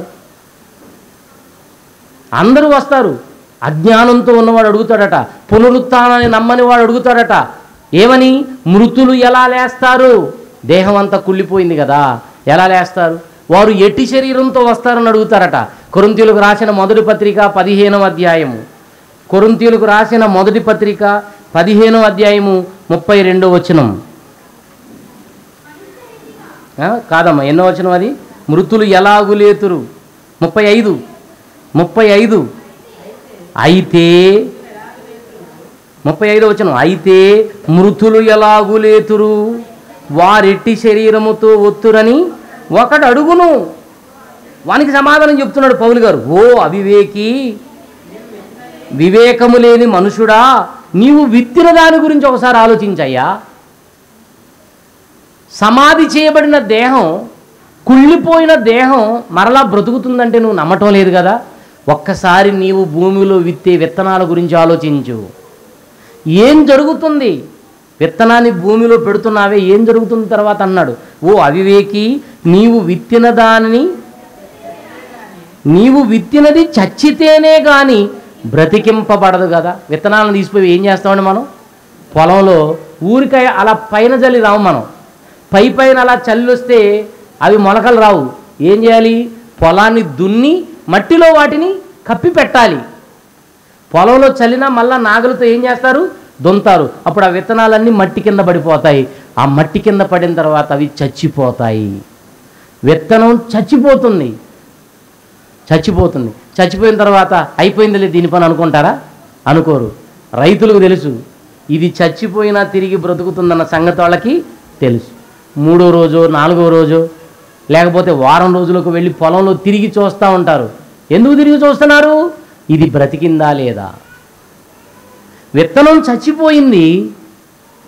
అందరూ వస్తారు అజ్ఞానంతో ఉన్నవాడు అడుగుతాడట పునరుత్థానాన్ని నమ్మని వాడు అడుగుతాడట ఏమని మృతులు ఎలా లేస్తారు దేహం అంతా కుళ్ళిపోయింది కదా ఎలా లేస్తారు వారు ఎట్టి శరీరంతో వస్తారని అడుగుతారట కొరింతీయులకు రాసిన మొదటి పత్రిక పదిహేనవ అధ్యాయము కొరింతీయులకు రాసిన మొదటి పత్రిక పదిహేనవ అధ్యాయము ముప్పై రెండో వచనం ఆ, కాదమ్మా ఎన్నో వచనం అది మృతులు ఎలాగు లేతురు ముప్పై ఐదు ముప్పై ఐదు అయితే ముప్పై ఐదో వచనం అయితే మృతులు ఎలాగు లేతురు వారెట్టి శరీరముతో ఒత్తురని ఒకడు అడుగును వానికి సమాధానం చెప్తున్నాడు పౌలు గారు ఓ అవివేకి వివేకము లేని మనుషుడా నీవు విత్తిన దాని గురించి ఒకసారి ఆలోచించయ్యా సమాధి చేయబడిన దేహం కుళ్ళిపోయిన దేహం మరలా బ్రతుకుతుందంటే నువ్వు నమ్మటం లేదు కదా ఒక్కసారి నీవు భూమిలో విత్తే విత్తనాల గురించి ఆలోచించు ఏం జరుగుతుంది విత్తనాన్ని భూమిలో పెడుతున్నావే ఏం జరుగుతుంది తర్వాత అన్నాడు ఓ అవివేకి నీవు విత్తిన దానిని నీవు విత్తినది చచ్చితేనే కానీ బ్రతికింపబడదు కదా విత్తనాలను తీసిపోయి ఏం చేస్తామండి మనం పొలంలో ఊరికాయ అలా పైన జల్లి రావు మనం పై పైన అలా చల్లి వస్తే అవి మొలకలు రావు ఏం చేయాలి పొలాన్ని దున్ని మట్టిలో వాటిని కప్పి పెట్టాలి పొలంలో చల్లినా మళ్ళా నాగలతో ఏం చేస్తారు దున్తారు అప్పుడు ఆ విత్తనాలన్నీ మట్టి కింద పడిపోతాయి ఆ మట్టి కింద పడిన తర్వాత అవి చచ్చిపోతాయి విత్తనం చచ్చిపోతుంది చచ్చిపోతుంది చచ్చిపోయిన తర్వాత అయిపోయిందిలే దీని పని అనుకుంటారా అనుకోరు రైతులకు తెలుసు ఇది చచ్చిపోయినా తిరిగి బ్రతుకుతుందన్న సంగతి వాళ్ళకి తెలుసు మూడో రోజు నాలుగో రోజు లేకపోతే వారం రోజులకు వెళ్ళి పొలంలో తిరిగి చూస్తూ ఉంటారు ఎందుకు తిరిగి చూస్తున్నారు ఇది బ్రతికిందా లేదా విత్తనం చచ్చిపోయింది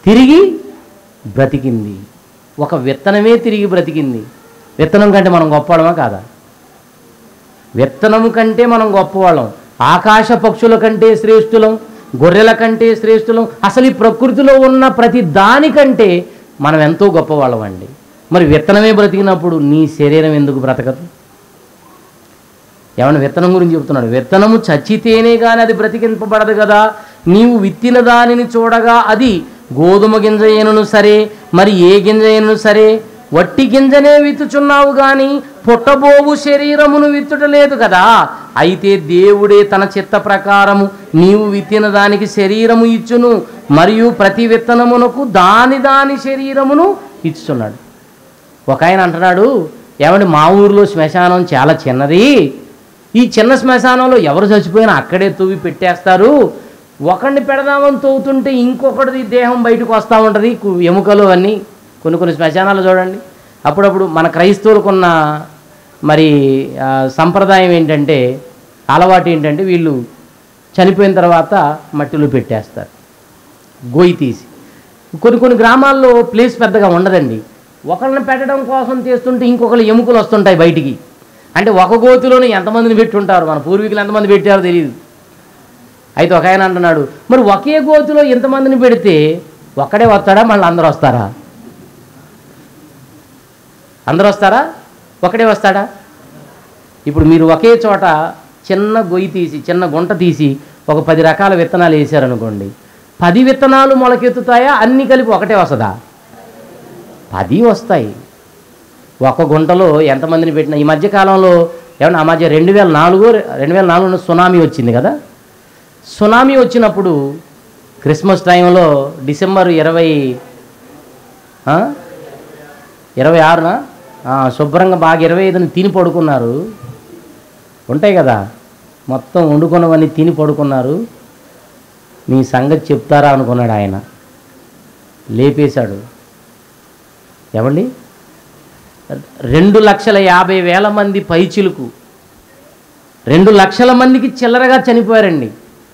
తిరిగి బ్రతికింది ఒక విత్తనమే తిరిగి బ్రతికింది విత్తనం కంటే మనం గొప్పవాళ్ళమా కాదా విత్తనము కంటే మనం గొప్పవాళ్ళం ఆకాశ పక్షుల కంటే శ్రేష్ఠులం గొర్రెల కంటే శ్రేష్ఠులం అసలు ఈ ప్రకృతిలో ఉన్న ప్రతి దానికంటే మనం ఎంతో గొప్పవాళ్ళం అండి మరి విత్తనమే బ్రతికినప్పుడు నీ శరీరం ఎందుకు బ్రతకదు ఏమన్నా విత్తనం గురించి చెప్తున్నాడు విత్తనము చచ్చితేనే కానీ అది బ్రతికింపబడదు కదా నీవు విత్తిన దానిని చూడగా అది గోధుమ గింజ అయినను సరే మరి ఏ గింజ అయినను సరే వట్టి గింజనే విత్తుచున్నావు గాని పుట్టబోవు శరీరమును విత్తుటలేదు కదా అయితే దేవుడే తన చిత్త ప్రకారము నీవు విత్తిన దానికి శరీరము ఇచ్చును మరియు ప్రతి విత్తనమునకు దాని దాని శరీరమును ఇచ్చుచున్నాడు ఒక ఆయన అంటున్నాడు ఏమండి మా ఊరిలో శ్మశానం చాలా చిన్నది ఈ చిన్న శ్మశానంలో ఎవరు చచ్చిపోయినా అక్కడే తవ్వి పెట్టేస్తారు ఒకడిని పెడదామని తవ్వుతుంటే ఇంకొకటిది దేహం బయటకు వస్తూ ఉంటుంది కు- ఎముకలు అన్నీ కొన్ని కొన్ని శ్మశానాలు చూడండి అప్పుడప్పుడు మన క్రైస్తవులకున్న మరి ఆ, సంప్రదాయం ఏంటంటే అలవాటు ఏంటంటే వీళ్ళు చనిపోయిన తర్వాత మట్టిలో పెట్టేస్తారు గొయ్యి తీసి కొన్ని కొన్ని గ్రామాల్లో ప్లేస్ పెద్దగా ఉండదండి ఒకళ్ళని పెట్టడం కోసం చేస్తుంటే ఇంకొకరు ఎముకలు వస్తుంటాయి బయటికి అంటే ఒక గోతిలోనే ఎంతమందిని పెట్టుంటారు మన పూర్వీకులు ఎంతమంది పెట్టారో తెలియదు అయితే ఒక ఆయన అంటున్నాడు మరి ఒకే గోతిలో ఎంతమందిని పెడితే ఒక్కడే వస్తాడా మళ్ళీ అందరూ వస్తారా అందరూ వస్తారా ఒకడే వస్తాడా ఇప్పుడు మీరు ఒకే చోట చిన్న గొయ్యి తీసి చిన్న గుంట తీసి ఒక పది రకాల విత్తనాలు వేసారనుకోండి పది విత్తనాలు మొలకెత్తుతాయా అన్నీ కలిపి ఒకటే వస్తుందా పది వస్తాయి ఒక గుంటలో ఎంతమందిని పెట్టినా ఈ మధ్య కాలంలో ఏమన్నా ఆ మధ్య రెండు వేల నాలుగు రెండు వేల నాలుగులో సునామీ వచ్చింది కదా సునామీ వచ్చినప్పుడు క్రిస్మస్ టైంలో డిసెంబర్ ఇరవై ఆ? ఇరవై ఆరున ఆ, శుభ్రంగా బాగా ఇరవై ఐదున తిని పడుకున్నారు ఉంటాయి కదా మొత్తం వండుకున్నవన్నీ తిని పడుకున్నారు మీ సంగతి చెప్తారా అనుకున్నాడు ఆయన లేపేశాడు ఏమండి రెండు లక్షల యాభై వేల మంది పైచిలుకు రెండు లక్షల మందికి చిల్లరగా చనిపోయారండి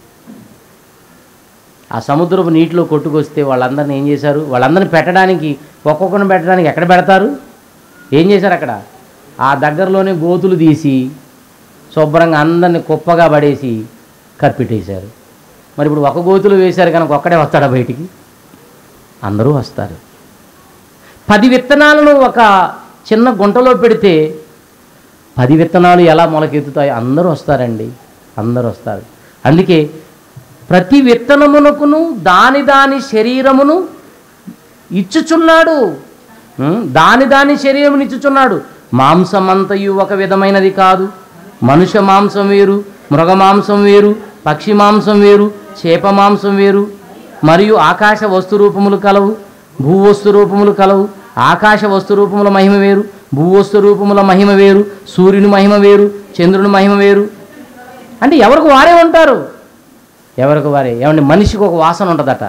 ఆ సముద్రపు నీటిలో కొట్టుకొస్తే వాళ్ళందరిని ఏం చేశారు వాళ్ళందరిని పెట్టడానికి ఒక్కొక్కరిని పెట్టడానికి ఎక్కడ పెడతారు ఏం చేశారు అక్కడ ఆ దగ్గరలోనే గోతులు తీసి శుభ్రంగా అందరిని కుప్పగా పడేసి కప్పెట్టేశారు మరి ఇప్పుడు ఒక గోతులు వేశారు కనుక ఒక్కడే వస్తాడా బయటికి అందరూ వస్తారు పది విత్తనాలను ఒక చిన్న గుంటలో పెడితే పది విత్తనాలు ఎలా మొలకెత్తుతాయి అందరూ వస్తారండి అందరూ వస్తారు అందుకే ప్రతి విత్తనమునకును దాని దాని శరీరమును ఇచ్చుచున్నాడు ఉం? దాని దాని శరీరమును ఇచ్చుచున్నాడు మాంసమంతయు ఒక విధమైనది కాదు మనుష్య మాంసం వేరు మృగ మాంసం వేరు పక్షి మాంసం వేరు చేప మాంసం వేరు మరియు ఆకాశ వస్తు రూపములు కలవు భూవస్తు రూపములు కలవు ఆకాశ వస్తు రూపముల మహిమ వేరు భూవస్తు రూపముల మహిమ వేరు సూర్యుని మహిమ వేరు చంద్రుని మహిమ వేరు అంటే ఎవరికి వారే ఉంటారు ఎవరికి వారే ఏమంటే మనిషికి ఒక వాసన ఉంటుందట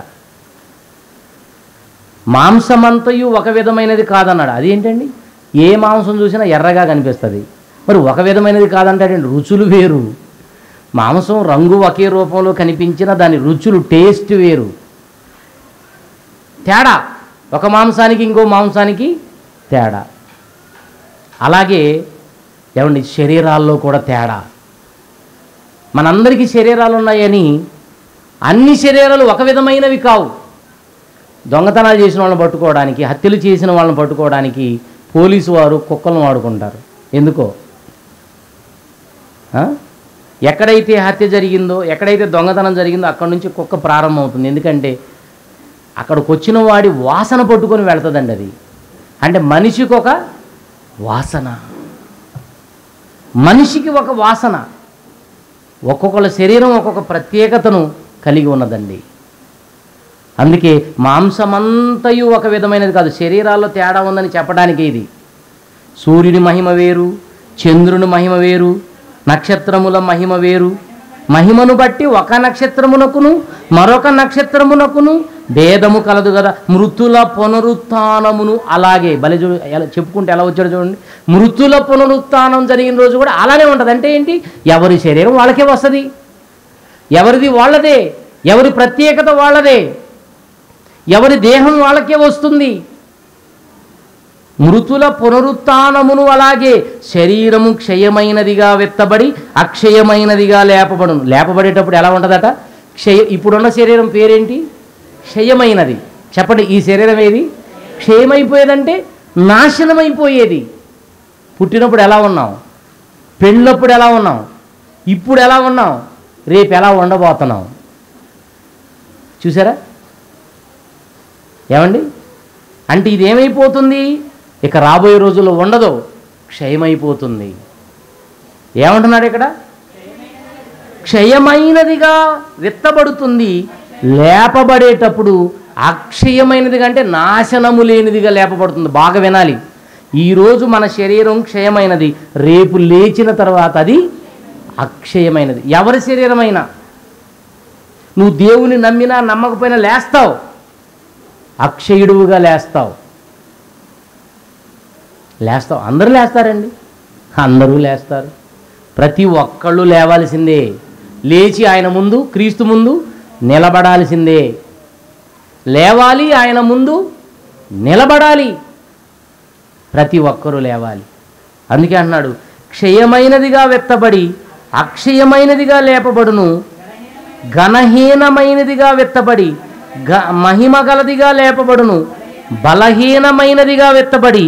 మాంసమంతయు ఒక విధమైనది కాదన్నాడు అదేంటండి ఏ మాంసం చూసినా ఎర్రగా కనిపిస్తుంది మరి ఒక విధమైనది కాదంటాడండి రుచులు వేరు మాంసం రంగు ఒకే రూపంలో కనిపించిన దాని రుచులు టేస్ట్ వేరు తేడా ఒక మాంసానికి ఇంకో మాంసానికి తేడా అలాగే ఏమండి శరీరాల్లో కూడా తేడా మనందరికీ శరీరాలు ఉన్నాయని అన్ని శరీరాలు ఒక విధమైనవి కావు దొంగతనాలు చేసిన వాళ్ళని పట్టుకోవడానికి హత్యలు చేసిన వాళ్ళని పట్టుకోవడానికి పోలీసు వారు కుక్కలను వాడుకుంటారు ఎందుకో ఆ? ఎక్కడైతే హత్య జరిగిందో ఎక్కడైతే దొంగతనం జరిగిందో అక్కడ నుంచి కుక్క ప్రారంభమవుతుంది ఎందుకంటే అక్కడికి వచ్చిన వాడి వాసన పట్టుకొని వెళ్తుందండి అది అంటే మనిషికి ఒక వాసన మనిషికి ఒక వాసన ఒక్కొక్కళ్ళ శరీరం ఒక్కొక్క ప్రత్యేకతను కలిగి ఉన్నదండి అందుకే మాంసమంతయు ఒక విధమైనది కాదు శరీరాల్లో తేడా ఉందని చెప్పడానికి ఇది సూర్యుని మహిమ వేరు చంద్రుని మహిమ వేరు నక్షత్రముల మహిమ వేరు మహిమను బట్టి ఒక నక్షత్రమునకును మరొక నక్షత్రమునకును భేదము కలదు కదా మృతుల పునరుత్నమును అలాగే బలి చూ ఎలా చెప్పుకుంటే ఎలా వచ్చాడు చూడండి మృతుల పునరుత్నం జరిగిన రోజు కూడా అలానే ఉంటుంది అంటే ఏంటి ఎవరి శరీరం వాళ్ళకే వస్తుంది ఎవరిది వాళ్ళదే ఎవరి ప్రత్యేకత వాళ్ళదే ఎవరి దేహం వాళ్ళకే వస్తుంది మృతుల పునరుత్నమును అలాగే శరీరము క్షయమైనదిగా వెత్తబడి అక్షయమైనదిగా లేపబడును లేపబడేటప్పుడు ఎలా ఉంటుందట క్షయ ఇప్పుడున్న శరీరం పేరేంటి క్షయమైనది చెప్పండి ఈ శరీరం ఏది క్షయమైపోయేదంటే నాశనమైపోయేది పుట్టినప్పుడు ఎలా ఉన్నాం పెళ్ళప్పుడు ఎలా ఉన్నాం ఇప్పుడు ఎలా ఉన్నాం రేపు ఎలా ఉండబోతున్నాం చూసారా ఏమండి అంటే ఇది ఏమైపోతుంది ఇక రాబోయే రోజుల్లో ఉండదు క్షయమైపోతుంది ఏమంటున్నాడు ఇక్కడ క్షయమైనదిగా విత్తబడుతుంది లేపబడేటప్పుడు అక్షయమైనదిగా అంటే నాశనము లేనిదిగా లేపబడుతుంది బాగా వినాలి ఈరోజు మన శరీరం క్షయమైనది రేపు లేచిన తర్వాత అది అక్షయమైనది ఎవరి శరీరమైనా నువ్వు దేవుని నమ్మినా నమ్మకపోయినా లేస్తావు అక్షయుడువుగా లేస్తావు లేస్తావు అందరూ లేస్తారండి అందరూ లేస్తారు ప్రతి ఒక్కళ్ళు లేవాల్సిందే లేచి ఆయన ముందు క్రీస్తు ముందు నిలబడాల్సిందే లేవాలి ఆయన ముందు నిలబడాలి ప్రతి ఒక్కరూ లేవాలి అందుకే అన్నాడు క్షయమైనదిగా వెత్తబడి అక్షయమైనదిగా లేపబడును ఘనహీనమైనదిగా వెత్తబడి గ మహిమ గలదిగా లేపబడును బలహీనమైనదిగా వెత్తబడి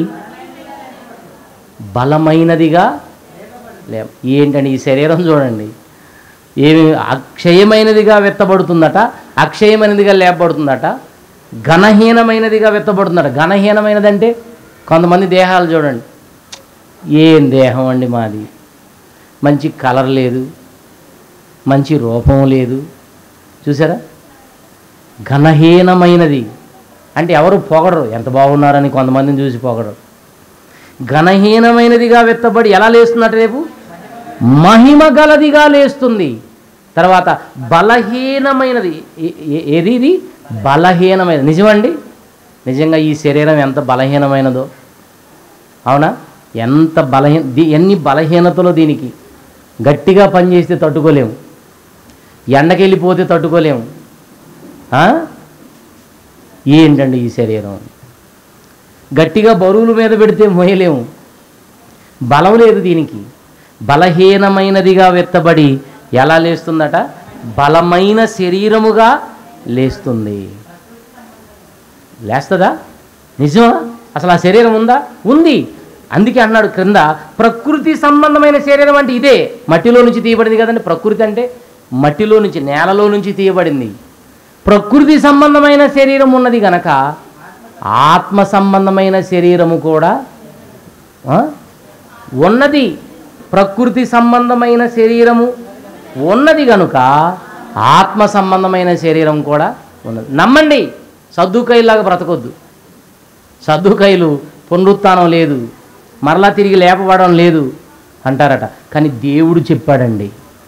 బలమైనదిగా లే ఏంటండి ఈ శరీరం చూడండి ఏమి అక్షయమైనదిగా వెత్తబడుతుందట అక్షయమైనదిగా లేపబడుతుందట ఘనహీనమైనదిగా వెత్తబడుతుందట ఘనహీనమైనదంటే కొంతమంది దేహాలు చూడండి ఏం దేహం అండి మాది మంచి కలర్ లేదు మంచి రూపం లేదు చూసారా ఘనహీనమైనది అంటే ఎవరు పొగడరు ఎంత బాగున్నారని కొంతమందిని చూసి పొగడరు ఘనహీనమైనదిగా వెత్తబడి ఎలా లేస్తున్నట్టు రేపు మహిమ గలదిగా లేస్తుంది తర్వాత బలహీనమైనది ఏ- ఏ- ఏది ఇది బలహీనమైనది నిజమండి నిజంగా ఈ శరీరం ఎంత బలహీనమైనదో అవునా ఎంత బలహీన దీ- ఎన్ని బలహీనతలో దీనికి గట్టిగా పనిచేస్తే తట్టుకోలేము ఎండకెళ్ళిపోతే తట్టుకోలేము ఆ? ఏంటండి ఈ శరీరం గట్టిగా బరువుల మీద పెడితే మోయలేము బలం లేదు దీనికి బలహీనమైనదిగా వెత్తబడి ఎలా లేస్తుందట బలమైన శరీరముగా లేస్తుంది లేస్తుందా నిజమా అసలు ఆ శరీరం ఉందా ఉంది అందుకే అన్నాడు క్రింద ప్రకృతి సంబంధమైన శరీరం అంటే ఇదే మట్టిలో నుంచి తీయబడింది కదండి ప్రకృతి అంటే మట్టిలో నుంచి నేలలో నుంచి తీయబడింది ప్రకృతి సంబంధమైన శరీరం ఉన్నది గనక ఆత్మ సంబంధమైన శరీరము కూడా ఆ, ఉన్నది ప్రకృతి సంబంధమైన శరీరము ఉన్నది గనుక ఆత్మ సంబంధమైన శరీరం కూడా ఉన్నది నమ్మండి సద్దుకైలాగా బ్రతకొద్దు సద్దుకైలు పునరుత్థానం లేదు మరలా తిరిగి లేపబడడం లేదు అంటారట కానీ దేవుడు చెప్పాడండి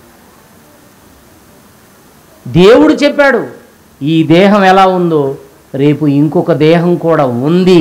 దేవుడు చెప్పాడు ఈ దేహం ఎలా ఉందో రేపు ఇంకొక దేహం కూడా ఉంది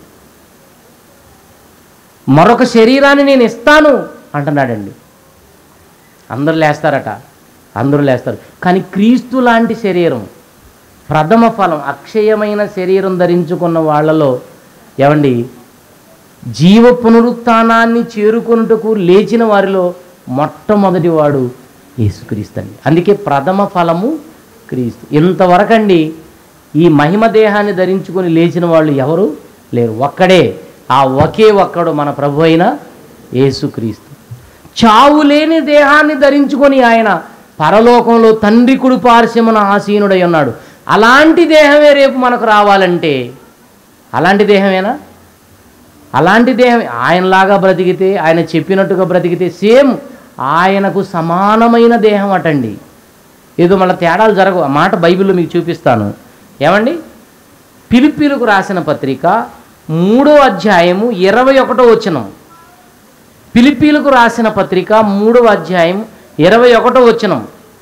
మరొక శరీరాన్ని నేను ఇస్తాను అంటున్నాడండి అందరూ లేస్తారట అందరూ లేస్తారు కానీ క్రీస్తు లాంటి శరీరం ప్రథమ ఫలం అక్షయమైన శరీరం ధరించుకున్న వాళ్ళలో ఏమండి జీవ పునరుత్థానాన్ని చేరుకొనుటకు లేచిన వారిలో మొట్టమొదటి వాడు యేసుక్రీస్తు అండి అందుకే ప్రథమ ఫలము క్రీస్తు ఇంతవరకండి ఈ మహిమ దేహాన్ని ధరించుకొని లేచిన వాళ్ళు ఎవరు లేరు ఒక్కడే ఆ ఒకే ఒక్కడు మన ప్రభు అయిన యేసుక్రీస్తు చావు లేని దేహాన్ని ధరించుకొని ఆయన పరలోకంలో తండ్రి కుడి పార్శ్వమున ఆసీనుడై ఉన్నాడు అలాంటి దేహమే రేపు మనకు రావాలంటే అలాంటి దేహమేనా అలాంటి దేహం ఆయనలాగా బ్రతికితే ఆయన చెప్పినట్టుగా బ్రతికితే సేమ్ ఆయనకు సమానమైన దేహం అటండి ఏదో మళ్ళీ తేడాలు జరగవు ఆ మాట బైబిల్లో మీకు చూపిస్తాను ఏమండి పిలిపిలకు రాసిన పత్రిక మూడో అధ్యాయము ఇరవై ఒకటో వచనం పిలిపీలకు రాసిన పత్రిక మూడవ అధ్యాయం ఇరవై ఒకటో వచనం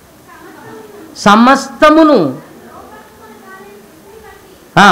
సమస్తమును ఆ,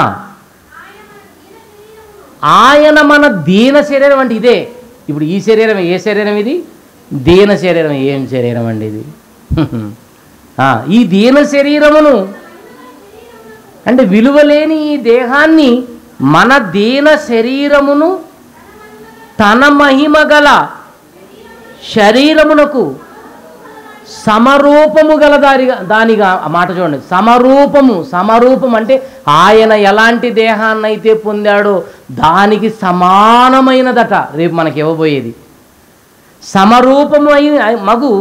ఆయన మన దీన శరీరం అంటే ఇదే ఇప్పుడు ఈ శరీరం ఏ శరీరం ఇది దీన శరీరం ఏం శరీరం అండి ఇది ఆ, ఈ దీన శరీరమును అంటే విలువలేని ఈ దేహాన్ని మన దీన శరీరమును తన మహిమ గల శరీరమునకు సమరూపము గల దారిగా దానిగా ఆ మాట చూడండి సమరూపము సమరూపం అంటే ఆయన ఎలాంటి దేహాన్ని అయితే పొందాడో దానికి సమానమైనదట రేపు మనకి ఇవ్వబోయేది సమరూపము అయిన మగు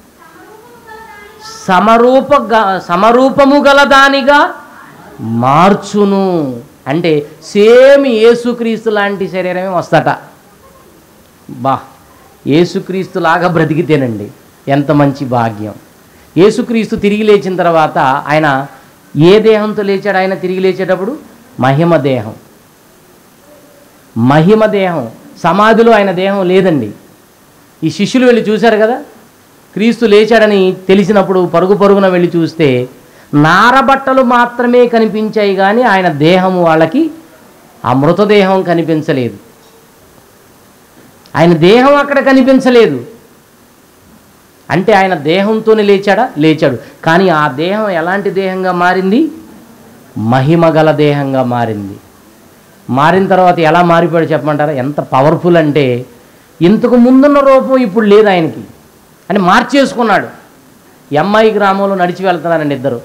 సమరూప గ- సమరూపము గల దానిగా మార్చును అంటే సేమ్ యేసుక్రీస్తు లాంటి శరీరమే వస్తట బా యేసుక్రీస్తులాగా బ్రతికితేనండి ఎంత మంచి భాగ్యం యేసుక్రీస్తు తిరిగి లేచిన తర్వాత ఆయన ఏ దేహంతో లేచాడు ఆయన తిరిగి లేచేటప్పుడు మహిమ దేహం మహిమ దేహం సమాధిలో ఆయన దేహం లేదండి ఈ శిష్యులు వెళ్ళి చూశారు కదా క్రీస్తు లేచాడని తెలిసినప్పుడు పరుగు పరుగున వెళ్ళి చూస్తే నారబట్టలు మాత్రమే కనిపించాయి కానీ ఆయన దేహము వాళ్ళకి ఆ మృతదేహం కనిపించలేదు ఆయన దేహం అక్కడ కనిపించలేదు అంటే ఆయన దేహంతోనే లేచాడా లేచాడు కానీ ఆ దేహం ఎలాంటి దేహంగా మారింది మహిమగల దేహంగా మారింది మారిన తర్వాత ఎలా మారిపోయాడు చెప్పమంటారా ఎంత పవర్ఫుల్ అంటే ఇంతకు ముందున్న రూపం ఇప్పుడు లేదు ఆయనకి అని మార్చేసుకున్నాడు ఎంఐ గ్రామంలో నడిచి వెళ్తున్నారండి ఇద్దరు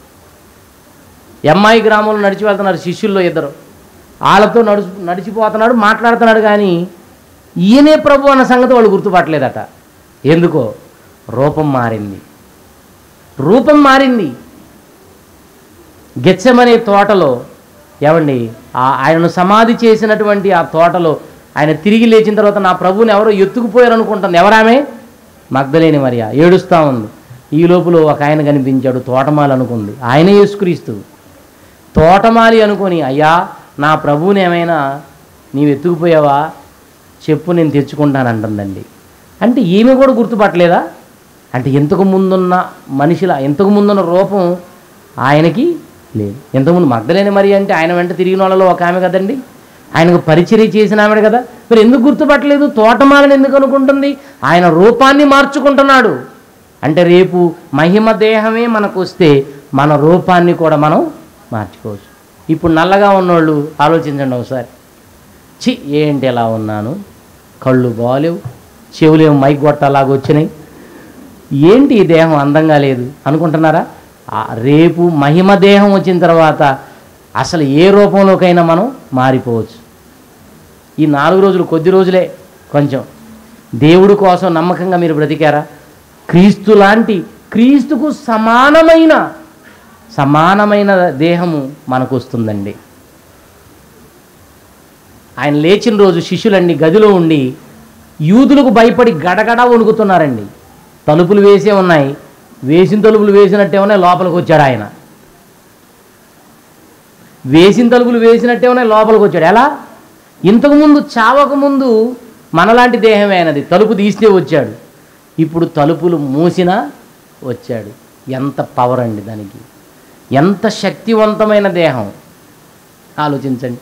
ఎంఐ గ్రామంలో నడిచి వెళ్తున్నారు శిష్యుల్లో ఇద్దరు వాళ్ళతో నడుచు నడిచిపోతున్నాడు మాట్లాడుతున్నాడు కానీ ఈయనే ప్రభు అన్న సంగతి వాళ్ళు గుర్తుపట్టలేదట ఎందుకో రూపం మారింది రూపం మారింది గెచ్చమనే తోటలో ఏమండి ఆ ఆయనను సమాధి చేసినటువంటి ఆ తోటలో ఆయన తిరిగి లేచిన తర్వాత నా ప్రభువుని ఎవరో ఎత్తుకుపోయారు అనుకుంటుంది ఎవరామే మగ్ధలేని మరియా ఏడుస్తూ ఉంది ఈ లోపల ఒక ఆయన కనిపించాడు తోటమాలి అనుకుంది ఆయనే యేసుక్రీస్తు తోటమాలి అనుకొని అయ్యా నా ప్రభువుని ఏమైనా నీవు ఎత్తుకుపోయావా చెప్పు నేను తెచ్చుకుంటాను అంటుందండి అంటే ఈమె కూడా గుర్తుపట్టలేదా అంటే ఇంతకు ముందున్న మనిషిల ఇంతకు ముందున్న రూపం ఆయనకి లేదు ఇంతకుముందు మగ్ధలేని మరి అంటే ఆయన వెంట తిరిగిన వాళ్ళలో ఒక ఆమె కదండి ఆయనకు పరిచర్య చేసిన ఆమె కదా మరి ఎందుకు గుర్తుపట్టలేదు తోటమాలని ఎందుకు అనుకుంటుంది ఆయన రూపాన్ని మార్చుకుంటున్నాడు అంటే రేపు మహిమ దేహమే మనకు వస్తే మన రూపాన్ని కూడా మనం మార్చుకోవచ్చు ఇప్పుడు నల్లగా ఉన్నోళ్ళు ఆలోచించండి ఒకసారి చి ఏంటి ఎలా ఉన్నాను కళ్ళు బాలేవు చెవులేమో మైక్ గొట్టలాగా వచ్చినాయి ఏంటి ఈ దేహం అందంగా లేదు అనుకుంటున్నారా ఆ రేపు మహిమ దేహం వచ్చిన తర్వాత అసలు ఏ రూపంలోకైనా మనం మారిపోవచ్చు ఈ నాలుగు రోజులు కొద్ది రోజులే కొంచెం దేవుడి కోసం నమ్మకంగా మీరు బ్రతికారా క్రీస్తు లాంటి క్రీస్తుకు సమానమైన సమానమైన దేహము మనకు వస్తుందండి ఆయన లేచిన రోజు శిష్యులన్నీ గదిలో ఉండి యూదులకు భయపడి గడగడ వణుకుతున్నారండి తలుపులు వేసే ఉన్నాయి వేసిన తలుపులు వేసినట్టే ఉన్నాయి లోపలికి వచ్చాడు ఆయన వేసిన తలుపులు వేసినట్టే ఉన్నాయి లోపలికి వచ్చాడు ఎలా ఇంతకుముందు చావకముందు మనలాంటి దేహమే అయినది తలుపు తీస్తే వచ్చాడు ఇప్పుడు తలుపులు మూసినా వచ్చాడు ఎంత పవర్ అండి దానికి ఎంత శక్తివంతమైన దేహం ఆలోచించండి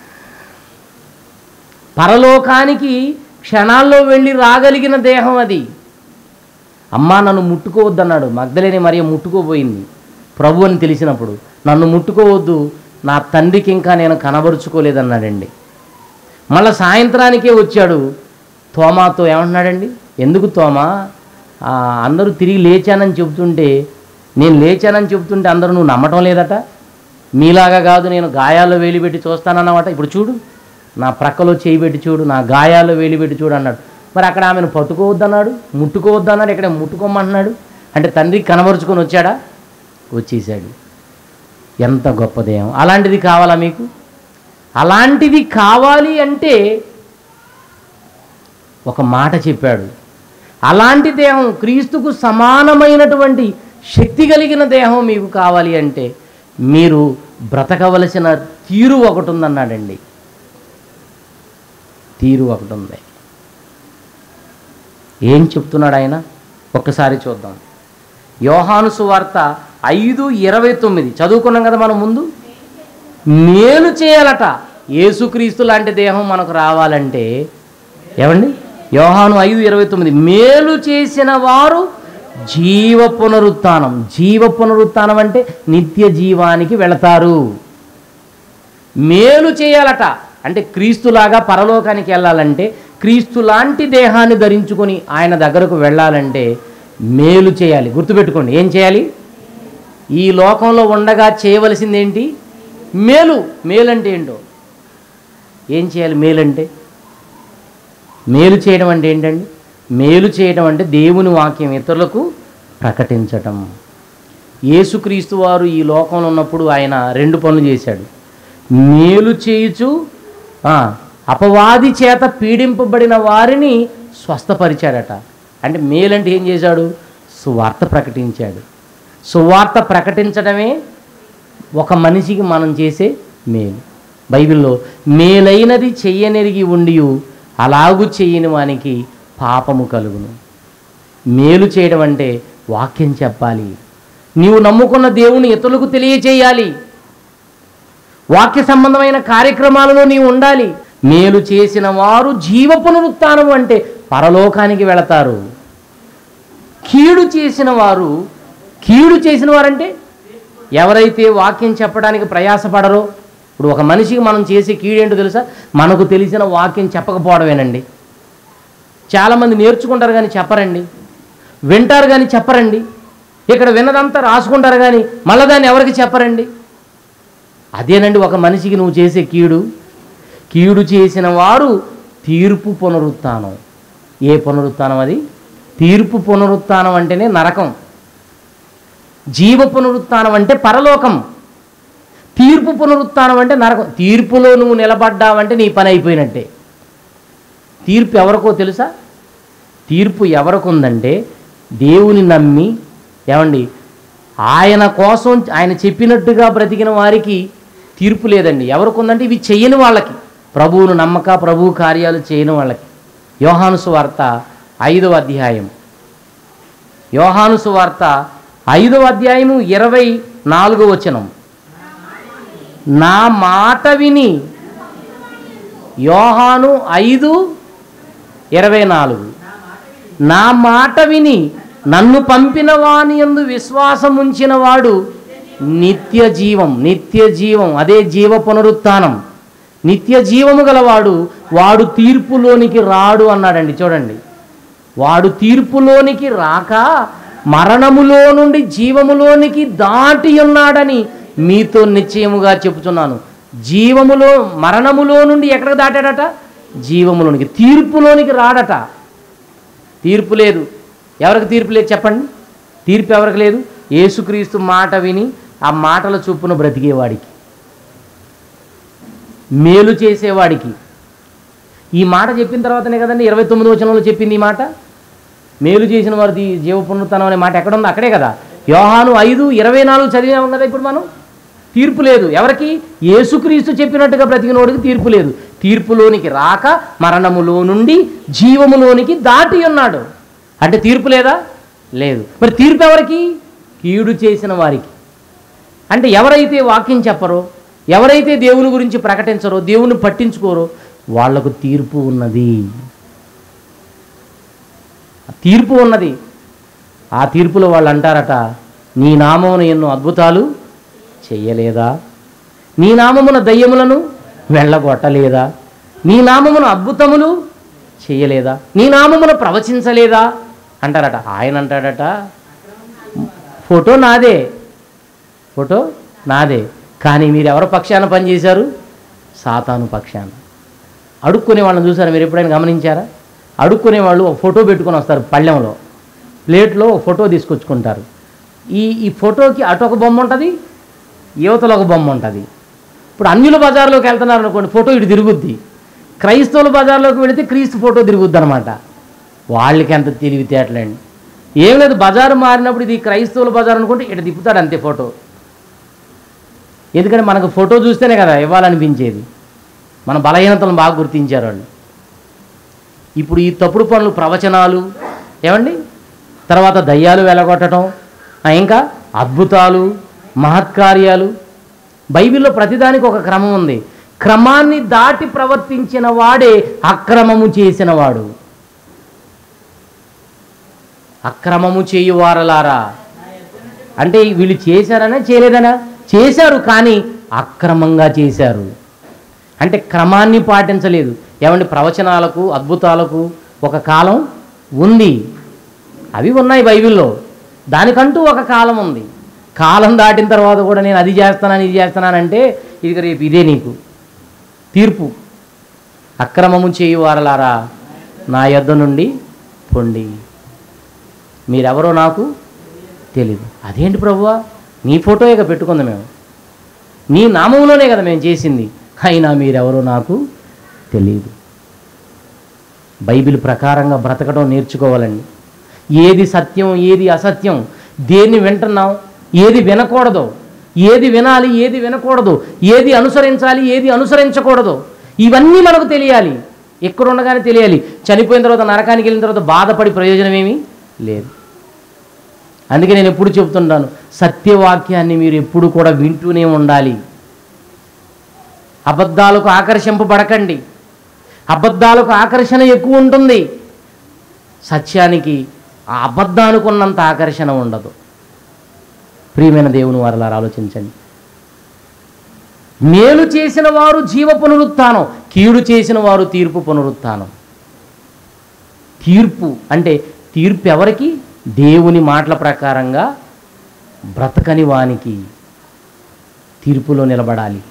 పరలోకానికి క్షణాల్లో వెళ్ళి రాగలిగిన దేహం అది అమ్మా నన్ను ముట్టుకోవద్దన్నాడు మగ్ధలేని మరియ ముట్టుకోబోయింది ప్రభు అని తెలిసినప్పుడు నన్ను ముట్టుకోవద్దు నా తండ్రికి ఇంకా నేను కనబరుచుకోలేదన్నాడండి మళ్ళా సాయంత్రానికే వచ్చాడు తోమాతో ఏమంటున్నాడండి ఎందుకు తోమా ఆ, అందరూ తిరిగి లేచానని చెబుతుంటే నేను లేచానని చెబుతుంటే అందరూ నువ్వు నమ్మటం లేదట మీలాగా కాదు నేను గాయాల్లో వేలి పెట్టి చూస్తానన్నమాట ఇప్పుడు చూడు నా ప్రక్కలో చేయి పెట్టి చూడు నా గాయాల్లో వేలి పెట్టి చూడు అన్నాడు మరి అక్కడ ఆమెను పట్టుకోవద్దన్నాడు ముట్టుకోవద్దన్నాడు ఇక్కడ ముట్టుకోమంటున్నాడు అంటే తండ్రికి కనబరుచుకొని వచ్చాడా వచ్చేసాడు ఎంత గొప్ప దేహం అలాంటిది కావాలా మీకు అలాంటిది కావాలి అంటే ఒక మాట చెప్పాడు అలాంటి దేహం క్రీస్తుకు సమానమైనటువంటి శక్తి కలిగిన దేహం మీకు కావాలి అంటే మీరు బ్రతకవలసిన తీరు ఒకటి ఉందన్నాడండి తీరు ఒకటి ఉంది ఏం చెప్తున్నాడు ఆయన ఒక్కసారి చూద్దాం యోహాను సువార్త ఐదు ఇరవై తొమ్మిది చదువుకున్నాం కదా మనం ముందు మేలు చేయాలట యేసుక్రీస్తు లాంటి దేహం మనకు రావాలంటే ఏమండి యోహాను ఐదు ఇరవై తొమ్మిది మేలు చేసిన వారు జీవ పునరుత్థానం జీవ పునరుత్థానం అంటే నిత్య జీవానికి వెళతారు మేలు చేయాలట అంటే క్రీస్తులాగా పరలోకానికి వెళ్ళాలంటే క్రీస్తు లాంటి దేహాన్ని ధరించుకొని ఆయన దగ్గరకు వెళ్ళాలంటే మేలు చేయాలి గుర్తుపెట్టుకోండి ఏం చేయాలి ఈ లోకంలో ఉండగా చేయవలసింది ఏంటి మేలు మేలు అంటే ఏంటో ఏం చేయాలి మేలు అంటే మేలు చేయడం అంటే ఏంటండి మేలు చేయడం అంటే దేవుని వాక్యం ఇతరులకు ప్రకటించటం యేసుక్రీస్తు వారు ఈ లోకంలో ఉన్నప్పుడు ఆయన రెండు పనులు చేశాడు మేలు చేయుచు ఆ, అపవాది చేత పీడింపబడిన వారిని స్వస్థపరిచాడట అంటే మేలంటే ఏం చేశాడు సువార్త ప్రకటించాడు సువార్త ప్రకటించడమే ఒక మనిషికి మనం చేసే మేలు బైబిల్లో మేలైనది చెయ్యనెరిగి ఉండి అలాగు చెయ్యని వానికి పాపము కలుగును మేలు చేయడం అంటే వాక్యం చెప్పాలి నీవు నమ్ముకున్న దేవుని ఇతరులకు తెలియచేయాలి వాక్య సంబంధమైన కార్యక్రమాలలో నీవు ఉండాలి మేలు చేసిన వారు జీవ పునరుత్థానం అంటే పరలోకానికి వెళతారు కీడు చేసిన వారు కీడు చేసిన వారంటే ఎవరైతే వాక్యం చెప్పడానికి ప్రయాసపడరో ఇప్పుడు ఒక మనిషికి మనం చేసే కీడేంటో తెలుసా మనకు తెలిసిన వాక్యం చెప్పకపోవడమేనండి చాలామంది నేర్చుకుంటారు కానీ చెప్పరండి వింటారు కానీ చెప్పరండి ఇక్కడ విన్నదంతా రాసుకుంటారు కానీ మళ్ళీ దాన్ని ఎవరికి చెప్పరండి అదేనండి ఒక మనిషికి నువ్వు చేసే కీడు కీడు చేసిన వారు తీర్పు పునరుత్థానం ఏ పునరుత్థానం అది తీర్పు పునరుత్థానం అంటేనే నరకం జీవ పునరుత్థానం అంటే పరలోకం తీర్పు పునరుత్థానం అంటే నరకం తీర్పులో నువ్వు నిలబడ్డావంటే నీ పని అయిపోయినట్టే తీర్పు ఎవరికో తెలుసా తీర్పు ఎవరికి ఉందంటే దేవుని నమ్మి ఏమండి ఆయన కోసం ఆయన చెప్పినట్టుగా బ్రతికిన వారికి తీర్పు లేదండి ఎవరికి ఉందంటే ఇవి చెయ్యని వాళ్ళకి ప్రభువును నమ్మక ప్రభు కార్యాలు చేయని వాళ్ళకి యోహాను సువార్త ఐదవ అధ్యాయం యోహాను సువార్త ఐదవ అధ్యాయము ఇరవై నాలుగో వచనం నా మాట విని యోహాను ఐదు ఇరవై నాలుగు నా మాట విని నన్ను పంపిన వాని యందు విశ్వాసం ఉంచిన వాడు నిత్య జీవం నిత్య జీవం అదే జీవ పునరుత్థానం నిత్య జీవము గలవాడు వాడు తీర్పులోనికి రాడు అన్నాడండి చూడండి వాడు తీర్పులోనికి రాక మరణములో నుండి జీవములోనికి దాటి ఉన్నాడని మీతో నిశ్చయముగా చెబుతున్నాను జీవములో మరణములో నుండి ఎక్కడికి దాటాడట జీవములోనికి తీర్పులోనికి రాడట తీర్పు లేదు ఎవరికి తీర్పు లేదు చెప్పండి తీర్పు ఎవరికి లేదు యేసుక్రీస్తు మాట విని ఆ మాటల చొప్పున బ్రతికేవాడికి మేలు చేసేవాడికి ఈ మాట చెప్పిన తర్వాతనే కదండి ఇరవై తొమ్మిది వచనంలో చెప్పింది ఈ మాట మేలు చేసిన వారిది జీవ పునరుత్థానం అనే మాట ఎక్కడ ఉందో అక్కడే కదా యోహాను ఐదు ఇరవై నాలుగు చదివాము కదా ఇప్పుడు మనం తీర్పు లేదు ఎవరికి యేసుక్రీస్తు చెప్పినట్టుగా బ్రతికినోడికి తీర్పు లేదు తీర్పులోనికి రాక మరణములో నుండి జీవములోనికి దాటి ఉన్నాడు అంటే తీర్పు లేదా లేదు మరి తీర్పు ఎవరికి కీడు చేసిన వారికి అంటే ఎవరైతే వాక్యం చెప్పరో ఎవరైతే దేవుని గురించి ప్రకటించరో దేవుని పట్టించుకోరో వాళ్లకు తీర్పు ఉన్నది తీర్పు ఉన్నది ఆ తీర్పులో వాళ్ళు అంటారట నీ నామమున ఎన్నో అద్భుతాలు చెయ్యలేదా నీ నామమున దయ్యములను వెళ్ళగొట్టలేదా నీ నామమున అద్భుతములు చేయలేదా నీ నామమున ప్రవచించలేదా అంటారట ఆయన అంటాడట ఫోటో నాదే ఫోటో నాదే కానీ మీరు ఎవరి పక్షాన పనిచేశారు సాతాను పక్షాన అడుక్కునే వాళ్ళని చూసారా మీరు ఎప్పుడైనా గమనించారా అడుక్కునే వాళ్ళు ఒక ఫోటో పెట్టుకొని వస్తారు పళ్ళెంలో ప్లేట్లో ఒక ఫోటో తీసుకొచ్చుకుంటారు ఈ ఈ ఫోటోకి అటు ఒక బొమ్మ ఉంటుంది యువతలో ఒక బొమ్మ ఉంటుంది ఇప్పుడు అన్యుల బజార్లోకి వెళ్తున్నారు అనుకోండి ఫోటో ఇటు తిరుగుద్ది క్రైస్తవుల బజార్లోకి వెళితే క్రీస్తు ఫోటో తిరుగుద్ది అనమాట వాళ్ళకి ఎంత తెలివితేటలండి ఏం లేదు బజారు మారినప్పుడు ఇది క్రైస్తవుల బజార్ అనుకుంటే ఇటు తిప్పుతాడు అంతే ఫోటో ఎందుకంటే మనకు ఫోటో చూస్తేనే కదా ఇవ్వాలనిపించేది మన బలహీనతలను బాగా గుర్తించారు వాళ్ళు ఇప్పుడు ఈ తప్పుడు పనులు ప్రవచనాలు ఏమండి తర్వాత దయ్యాలు వెలగొట్టడం ఆ, ఇంకా అద్భుతాలు మహత్కార్యాలు బైబిల్లో ప్రతిదానికి ఒక క్రమం ఉంది క్రమాన్ని దాటి ప్రవర్తించిన వాడే అక్రమము చేసిన వాడు అక్రమము చేయువారలారా అంటే వీళ్ళు చేశారనా చేయలేదనా చేశారు కానీ అక్రమంగా చేశారు అంటే క్రమాన్ని పాటించలేదు ఏమంటే ప్రవచనాలకు అద్భుతాలకు ఒక కాలం ఉంది అవి ఉన్నాయి బైబిల్లో దానికంటూ ఒక కాలం ఉంది కాలం దాటిన తర్వాత కూడా నేను అది చేస్తున్నాను ఇది చేస్తున్నానంటే ఇది రేపు ఇదే నీకు తీర్పు అక్రమము చేయువారలారా నా యొద్ద నుండి పొండి మీరెవరో నాకు తెలీదు అదేంటి ప్రభువా నీ ఫోటోయేగా పెట్టుకుంది మేము నీ నామంలోనే కదా మేము చేసింది అయినా మీరెవరో నాకు తెలియదు బైబిల్ ప్రకారంగా బ్రతకడం నేర్చుకోవాలండి ఏది సత్యం ఏది అసత్యం దేన్ని వింటున్నాం ఏది వినకూడదు ఏది వినాలి ఏది వినకూడదు ఏది అనుసరించాలి ఏది అనుసరించకూడదు ఇవన్నీ మనకు తెలియాలి ఎక్కడ ఉండగానే తెలియాలి చనిపోయిన తర్వాత నరకానికి వెళ్ళిన తర్వాత బాధపడి ప్రయోజనం ఏమీ లేదు అందుకే నేను ఎప్పుడు చెబుతుంటాను సత్యవాక్యాన్ని మీరు ఎప్పుడు కూడా వింటూనే ఉండాలి అబద్ధాలకు ఆకర్షింపబడకండి అబద్ధాలకు ఆకర్షణ ఎక్కువ ఉంటుంది సత్యానికి ఆ అబద్ధానికి ఉన్నంత ఆకర్షణ ఉండదు ప్రియమైన దేవుని వారలారా ఆలోచించండి మేలు చేసిన వారు జీవ పునరుత్థానం కీడు చేసిన వారు తీర్పు పునరుత్థానం తీర్పు అంటే తీర్పు ఎవరికి దేవుని మాటల ప్రకారంగా బ్రతకని వానికి తీర్పులో నిలబడాలి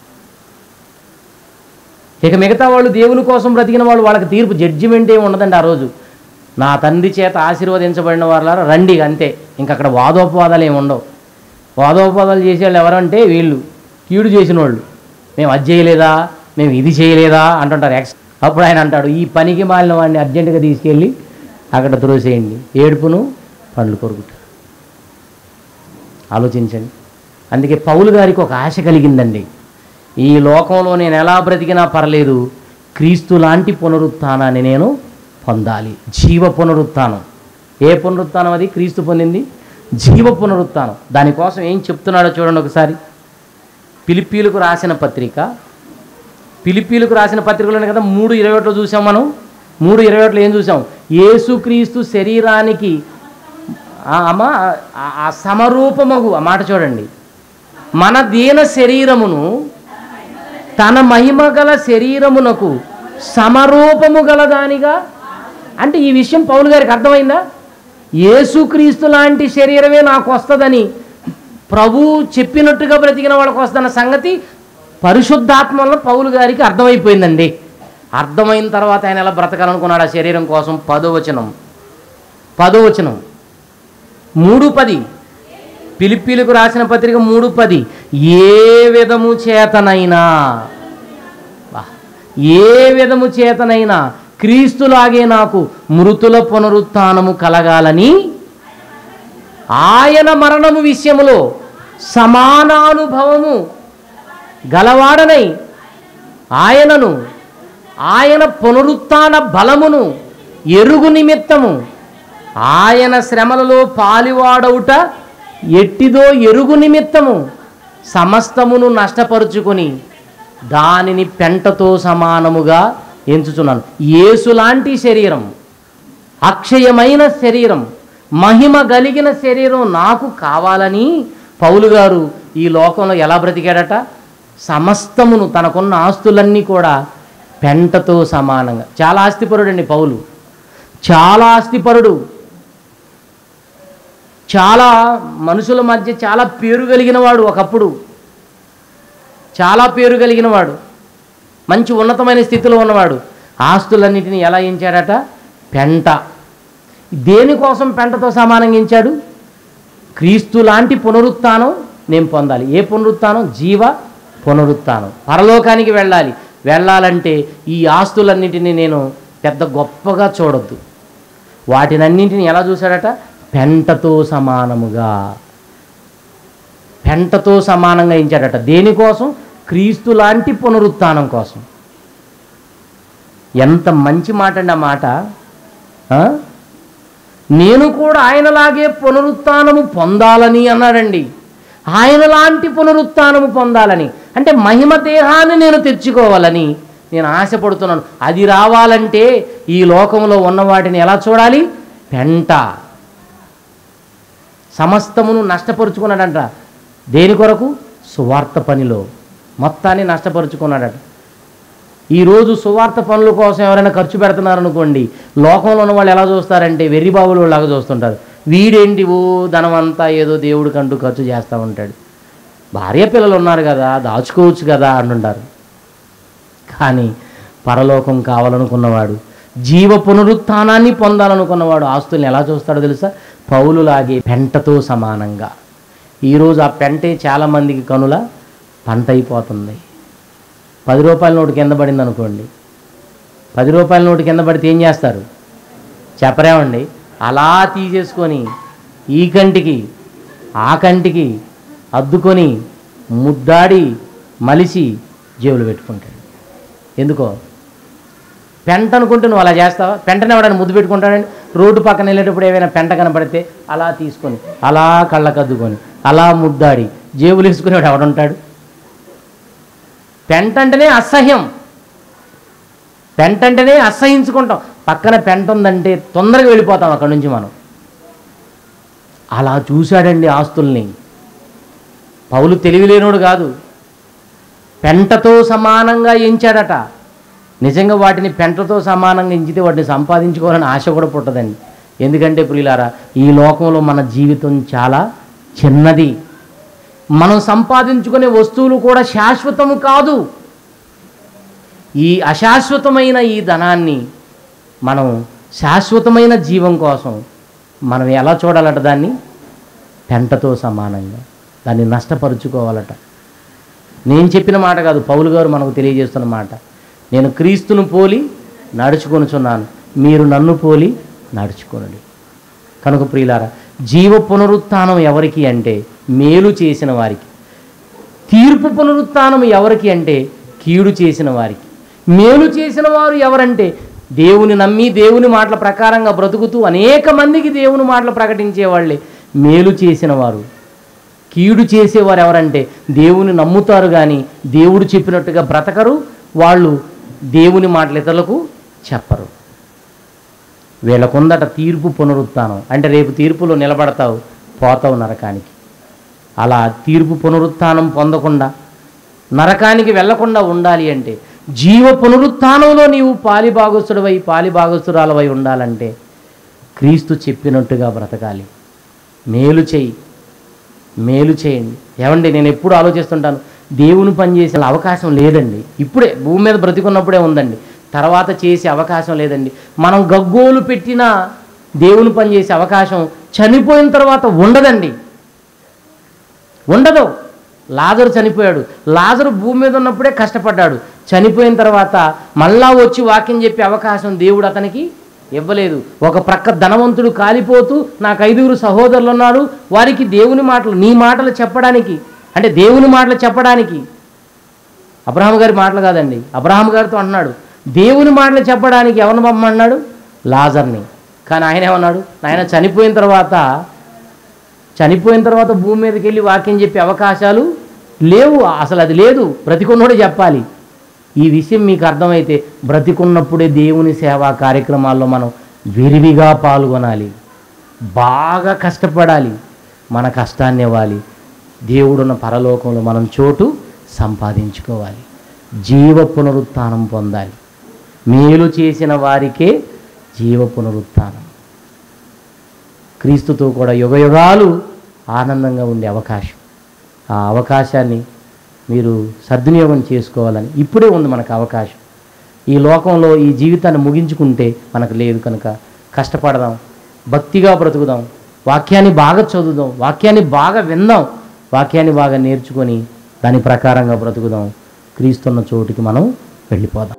ఇక మిగతా వాళ్ళు దేవుని కోసం బ్రతికిన వాళ్ళు వాళ్ళకి తీర్పు జడ్జిమెంట్ ఏమి ఉండదండి ఆ రోజు నా తండ్రి చేత ఆశీర్వదించబడిన వాళ్ళ రండి అంతే ఇంక అక్కడ వాదోపవాదాలు ఏమి ఉండవు వాదోపవాదాలు చేసేవాళ్ళు ఎవరంటే వీళ్ళు కీడు చేసిన వాళ్ళు మేము అది చేయలేదా మేము ఇది చేయలేదా అంటుంటారు ఎక్స్ అప్పుడు ఆయన అంటాడు ఈ పనికి మాలిన వాడిని అర్జెంటుగా తీసుకెళ్ళి అక్కడ త్రోసేయండి ఏడుపును పండ్లు కొరుకుతారు ఆలోచించండి అందుకే పౌలు గారికి ఒక ఆశ కలిగిందండి ఈ లోకంలో నేను ఎలా బ్రతికినా పర్లేదు క్రీస్తు లాంటి పునరుత్థానాన్ని నేను పొందాలి జీవ పునరుత్థానం ఏ పునరుత్థానం అది క్రీస్తు పొందింది జీవ పునరుత్థానం దానికోసం ఏం చెప్తున్నాడో చూడండి ఒకసారి పిలిపీలకు రాసిన పత్రిక పిలిపీలకు రాసిన పత్రికలోనే కదా మూడు ఇరవై ఒకటిలో చూసాం మనం మూడు ఇరవై ఒకటిలో ఏం చూసాం యేసుక్రీస్తు శరీరానికి ఆ అమ్మ ఆ- ఆ సమరూపమగు ఆ మాట చూడండి మన దీన శరీరమును తన మహిమ గల శరీరమునకు సమరూపము గలదానిగా అంటే ఈ విషయం పౌలు గారికి అర్థమైందా యేసుక్రీస్తు లాంటి శరీరమే నాకు వస్తుందని ప్రభు చెప్పినట్టుగా బ్రతికిన వాళ్ళకి వస్తున్న సంగతి పరిశుద్ధాత్మలో పౌలు గారికి అర్థమైపోయిందండి అర్థమైన తర్వాత ఆయన ఎలా బ్రతకాలనుకున్నాడు ఆ శరీరం కోసం పదో వచనం పదో వచనం మూడు పది పిలిపిలకు రాసిన పత్రిక మూడు పది ఏ విధము చేతనైనా వా, ఏ విధము చేతనైనా క్రీస్తులాగే నాకు మృతుల పునరుత్థానము కలగాలని ఆయన మరణము విషయములో సమానానుభవము గలవాడనై ఆయనను ఆయన పునరుత్థాన బలమును ఎరుగు నిమిత్తము ఆయన శ్రమలలో పాలివాడవుట ఎట్టిదో ఎరుగు నిమిత్తము సమస్తమును నష్టపరుచుకొని దానిని పెంటతో సమానముగా ఎంచుచున్నాను యేసులాంటి శరీరం అక్షయమైన శరీరం మహిమ కలిగిన శరీరం నాకు కావాలని పౌలు గారు ఈ లోకంలో ఎలా బ్రతికాడట సమస్తమును తనకున్న ఆస్తులన్నీ కూడా పెంటతో సమానంగా చాలా ఆస్తిపరుడండి పౌలు చాలా ఆస్తిపరుడు చాలా మనుషుల మధ్య చాలా పేరు కలిగిన వాడు ఒకప్పుడు చాలా పేరు కలిగిన వాడు మంచి ఉన్నతమైన స్థితిలో ఉన్నవాడు ఆస్తులన్నిటిని ఎలా ఎంచాడట పెంట దేనికోసం పెంటతో సమానంగా ఎంచాడు క్రీస్తు లాంటి పునరుత్థానం నేను పొందాలి ఏ పునరుత్థానం జీవ పునరుత్థానం పరలోకానికి వెళ్ళాలి వెళ్ళాలంటే ఈ ఆస్తులన్నిటిని నేను పెద్ద గొప్పగా చూడొద్దు వాటినన్నింటిని ఎలా చూశాడట పెంటతో సమానముగా పెంటతో సమానంగా ఎంచాడట దేనికోసం క్రీస్తు లాంటి పునరుత్థానం కోసం ఎంత మంచి మాట అండి ఆ మాట ఆ? నేను కూడా ఆయనలాగే పునరుత్థానము పొందాలని అన్నాడండి ఆయన లాంటి పునరుత్థానము పొందాలని అంటే మహిమ దేహాన్ని నేను తెచ్చుకోవాలని నేను ఆశపడుతున్నాను అది రావాలంటే ఈ లోకంలో ఉన్న వాటిని ఎలా చూడాలి పెంట సమస్తమును నష్టపరుచుకున్నాడంట దేని కొరకు సువార్త పనిలో మొత్తాన్ని నష్టపరుచుకున్నాడట ఈరోజు సువార్త పనుల కోసం ఎవరైనా ఖర్చు పెడుతున్నారనుకోండి లోకంలో ఉన్న వాళ్ళు ఎలా చూస్తారంటే వెర్రిబాబులు లాగా చూస్తుంటారు వీడేంటి ఓ ధనమంతా ఏదో దేవుడికంటూ ఖర్చు చేస్తూ ఉంటాడు భార్య పిల్లలు ఉన్నారు కదా దాచుకోవచ్చు కదా అంటుంటారు కానీ పరలోకం కావాలనుకున్నవాడు జీవ పునరుత్థానాన్ని పొందాలనుకున్నవాడు ఆస్తుల్ని ఎలా చూస్తాడో తెలుసా పౌలులాగే పెంటతో సమానంగా ఈరోజు ఆ పెంటే చాలామందికి కనుల పంట అయిపోతుంది పది రూపాయల నోటు కింద పడింది అనుకోండి పది రూపాయల నోటు కింద పడితే ఏం చేస్తారు చెప్పరేమండి అలా తీసేసుకొని ఈ కంటికి ఆ కంటికి అద్దుకొని ముద్దాడి మలిసి జేబులు పెట్టుకుంటాడు ఎందుకో పెంట అనుకుంటే నువ్వు అలా చేస్తావా పెంటనే ఎవడని ముద్దు పెట్టుకుంటాడండి రోడ్డు పక్కన వెళ్ళేటప్పుడు ఏమైనా పెంట కనపడితే అలా తీసుకొని అలా కళ్ళకు అద్దుకొని అలా ముద్దాడి జేబులు వేసుకునేవాడు ఎవడుంటాడు పెంట అంటేనే అసహ్యం పెంట అంటేనే అసహించుకుంటాం పక్కన పెంట ఉందంటే తొందరగా వెళ్ళిపోతాం అక్కడి నుంచి మనం అలా చూశాడండి ఆస్తుల్ని పౌలు తెలివిలేనోడు కాదు పెంటతో సమానంగా ఎంచాడట నిజంగా వాటిని పెంటతో సమానంగా ఎంచితే వాటిని సంపాదించుకోవాలని ఆశ కూడా పుట్టదండి ఎందుకంటే ప్రియులారా ఈ లోకంలో మన జీవితం చాలా చిన్నది మనం సంపాదించుకునే వస్తువులు కూడా శాశ్వతము కాదు ఈ అశాశ్వతమైన ఈ ధనాన్ని మనం శాశ్వతమైన జీవం కోసం మనం ఎలా చూడాలట దాన్ని పెంటతో సమానంగా దాన్ని నష్టపరుచుకోవాలట నేను చెప్పిన మాట కాదు పౌలు గారు మనకు తెలియజేస్తున్న మాట నేను క్రీస్తును పోలి నడుచుకొనుచున్నాను మీరు నన్ను పోలి నడుచుకొనడి కనుక ప్రియులారా జీవ పునరుత్థానం ఎవరికి అంటే మేలు చేసిన వారికి తీర్పు పునరుత్థానం ఎవరికి అంటే కీడు చేసిన వారికి మేలు చేసిన వారు ఎవరంటే దేవుని నమ్మి దేవుని మాటల ప్రకారంగా బ్రతుకుతూ అనేక మందికి దేవుని మాటలు ప్రకటించే వాళ్ళే మేలు చేసిన వారు కీడు చేసేవారు ఎవరంటే దేవుని నమ్ముతారు కానీ దేవుడు చెప్పినట్టుగా బ్రతకరు వాళ్ళు దేవుని మాటలు ఇతరులకు చెప్పరు వీళ్ళకుందట తీర్పు పునరుత్థానం అంటే రేపు తీర్పులో నిలబడతావు పోతావు నరకానికి అలా తీర్పు పునరుత్థానం పొందకుండా నరకానికి వెళ్లకుండా ఉండాలి అంటే జీవ పునరుత్థానంలో నీవు పాలిభాగస్తుడివై పాలిభాగస్తురాలవై ఉండాలంటే క్రీస్తు చెప్పినట్టుగా బ్రతకాలి మేలు చేయి మేలు చేయండి ఏమండి నేను ఎప్పుడు ఆలోచిస్తుంటాను దేవుని పని చేసే అవకాశం లేదండి ఇప్పుడే భూమి మీద బ్రతికున్నప్పుడే ఉందండి తర్వాత చేసే అవకాశం లేదండి మనం గగ్గోలు పెట్టినా దేవుని పని చేసే అవకాశం చనిపోయిన తర్వాత ఉండదండి ఉండదు లాజరు చనిపోయాడు లాజరు భూమి మీద ఉన్నప్పుడే కష్టపడ్డాడు చనిపోయిన తర్వాత మళ్ళా వచ్చి వాక్యం చెప్పే అవకాశం దేవుడు అతనికి ఇవ్వలేదు ఒక ప్రక్క ధనవంతుడు కాలిపోతూ నాకు ఐదుగురు సహోదరులు ఉన్నారు వారికి దేవుని మాటలు నీ మాటలు చెప్పడానికి అంటే దేవుని మాటలు చెప్పడానికి అబ్రహాం గారి మాటలు కాదండి అబ్రహాం గారితో అన్నాడు దేవుని మాటలు చెప్పడానికి ఎవరిని పంపమన్నాడు లాజర్ని కానీ ఆయన ఏమన్నాడు ఆయన చనిపోయిన తర్వాత చనిపోయిన తర్వాత భూమి మీదకి వెళ్ళి వాక్యం చెప్పే అవకాశాలు లేవు అసలు అది లేదు బ్రతికున్నోడే చెప్పాలి ఈ విషయం మీకు అర్థమైతే బ్రతికున్నప్పుడే దేవుని సేవా కార్యక్రమాల్లో మనం విరివిగా పాల్గొనాలి బాగా కష్టపడాలి మన కష్టాన్ని ఇవ్వాలి దేవుడున్న పరలోకంలో మనం చోటు సంపాదించుకోవాలి జీవ పునరుత్థానం పొందాలి మేలు చేసిన వారికే జీవ పునరుత్థానం క్రీస్తుతో కూడా యుగయుగాలు ఆనందంగా ఉండే అవకాశం ఆ అవకాశాన్ని మీరు సద్వినియోగం చేసుకోవాలని ఇప్పుడే ఉంది మనకు అవకాశం ఈ లోకంలో ఈ జీవితాన్ని ముగించుకుంటే మనకు లేదు కనుక కష్టపడదాం భక్తిగా బ్రతుకుదాం వాక్యాన్ని బాగా చదువుదాం వాక్యాన్ని బాగా విందాం వాక్యాన్ని బాగా నేర్చుకొని దాని ప్రకారంగా బ్రతుకుదాం క్రీస్తున్న చోటుకి మనం వెళ్ళిపోదాం